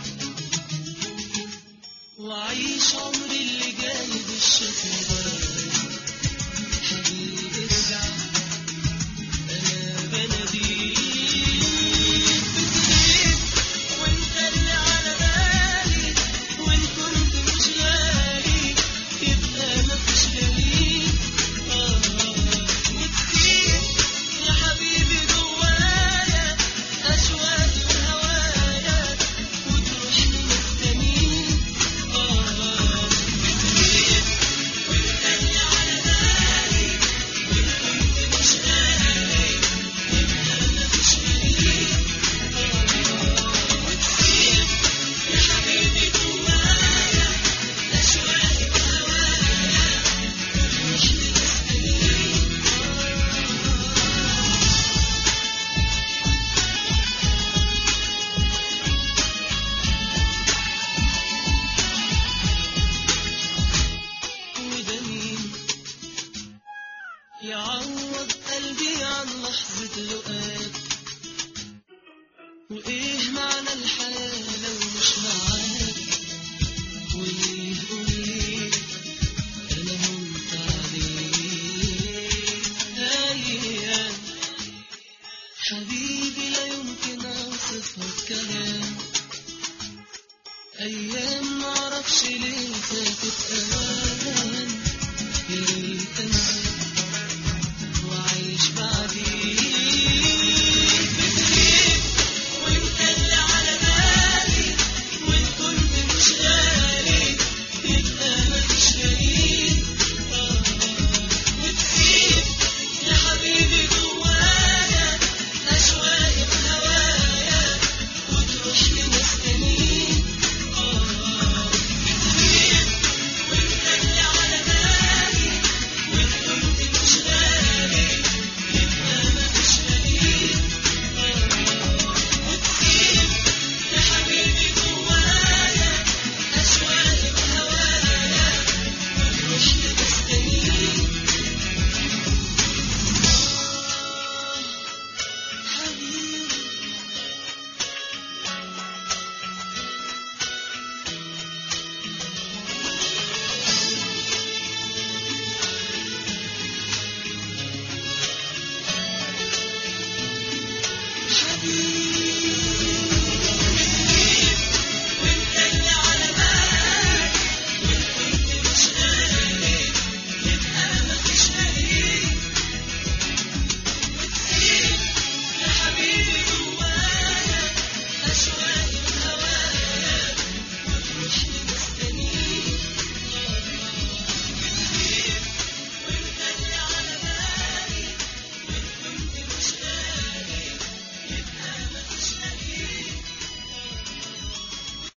وعيش عمري اللي جاي بالشكل ده حبيبي ارجع انا بناديك بتغيب وانت اللي على بالي وان كنت مش غالي يبقى مفيش غريب اه وتسيب يا حبيبي جوايا اشواقي وهوايا وتروح لمستنيك اه بتغيب وانت اللي على بالي وان كنت مش غالي يبقى مفيش غريب وتسيب يا حبيبي جوايا اشواقي وهوايا وتروح لمستنيك وده مين يعوض قلبي عن لحظة لقاك وإيه معنى الحياة لو مش معاك وليه قولي أنا هنت عليك أيام حبيبي لا يمكن أوصفها بكلام أيام معرفش ليه فاتت أوان يا ريت أنسى وأعيش بعد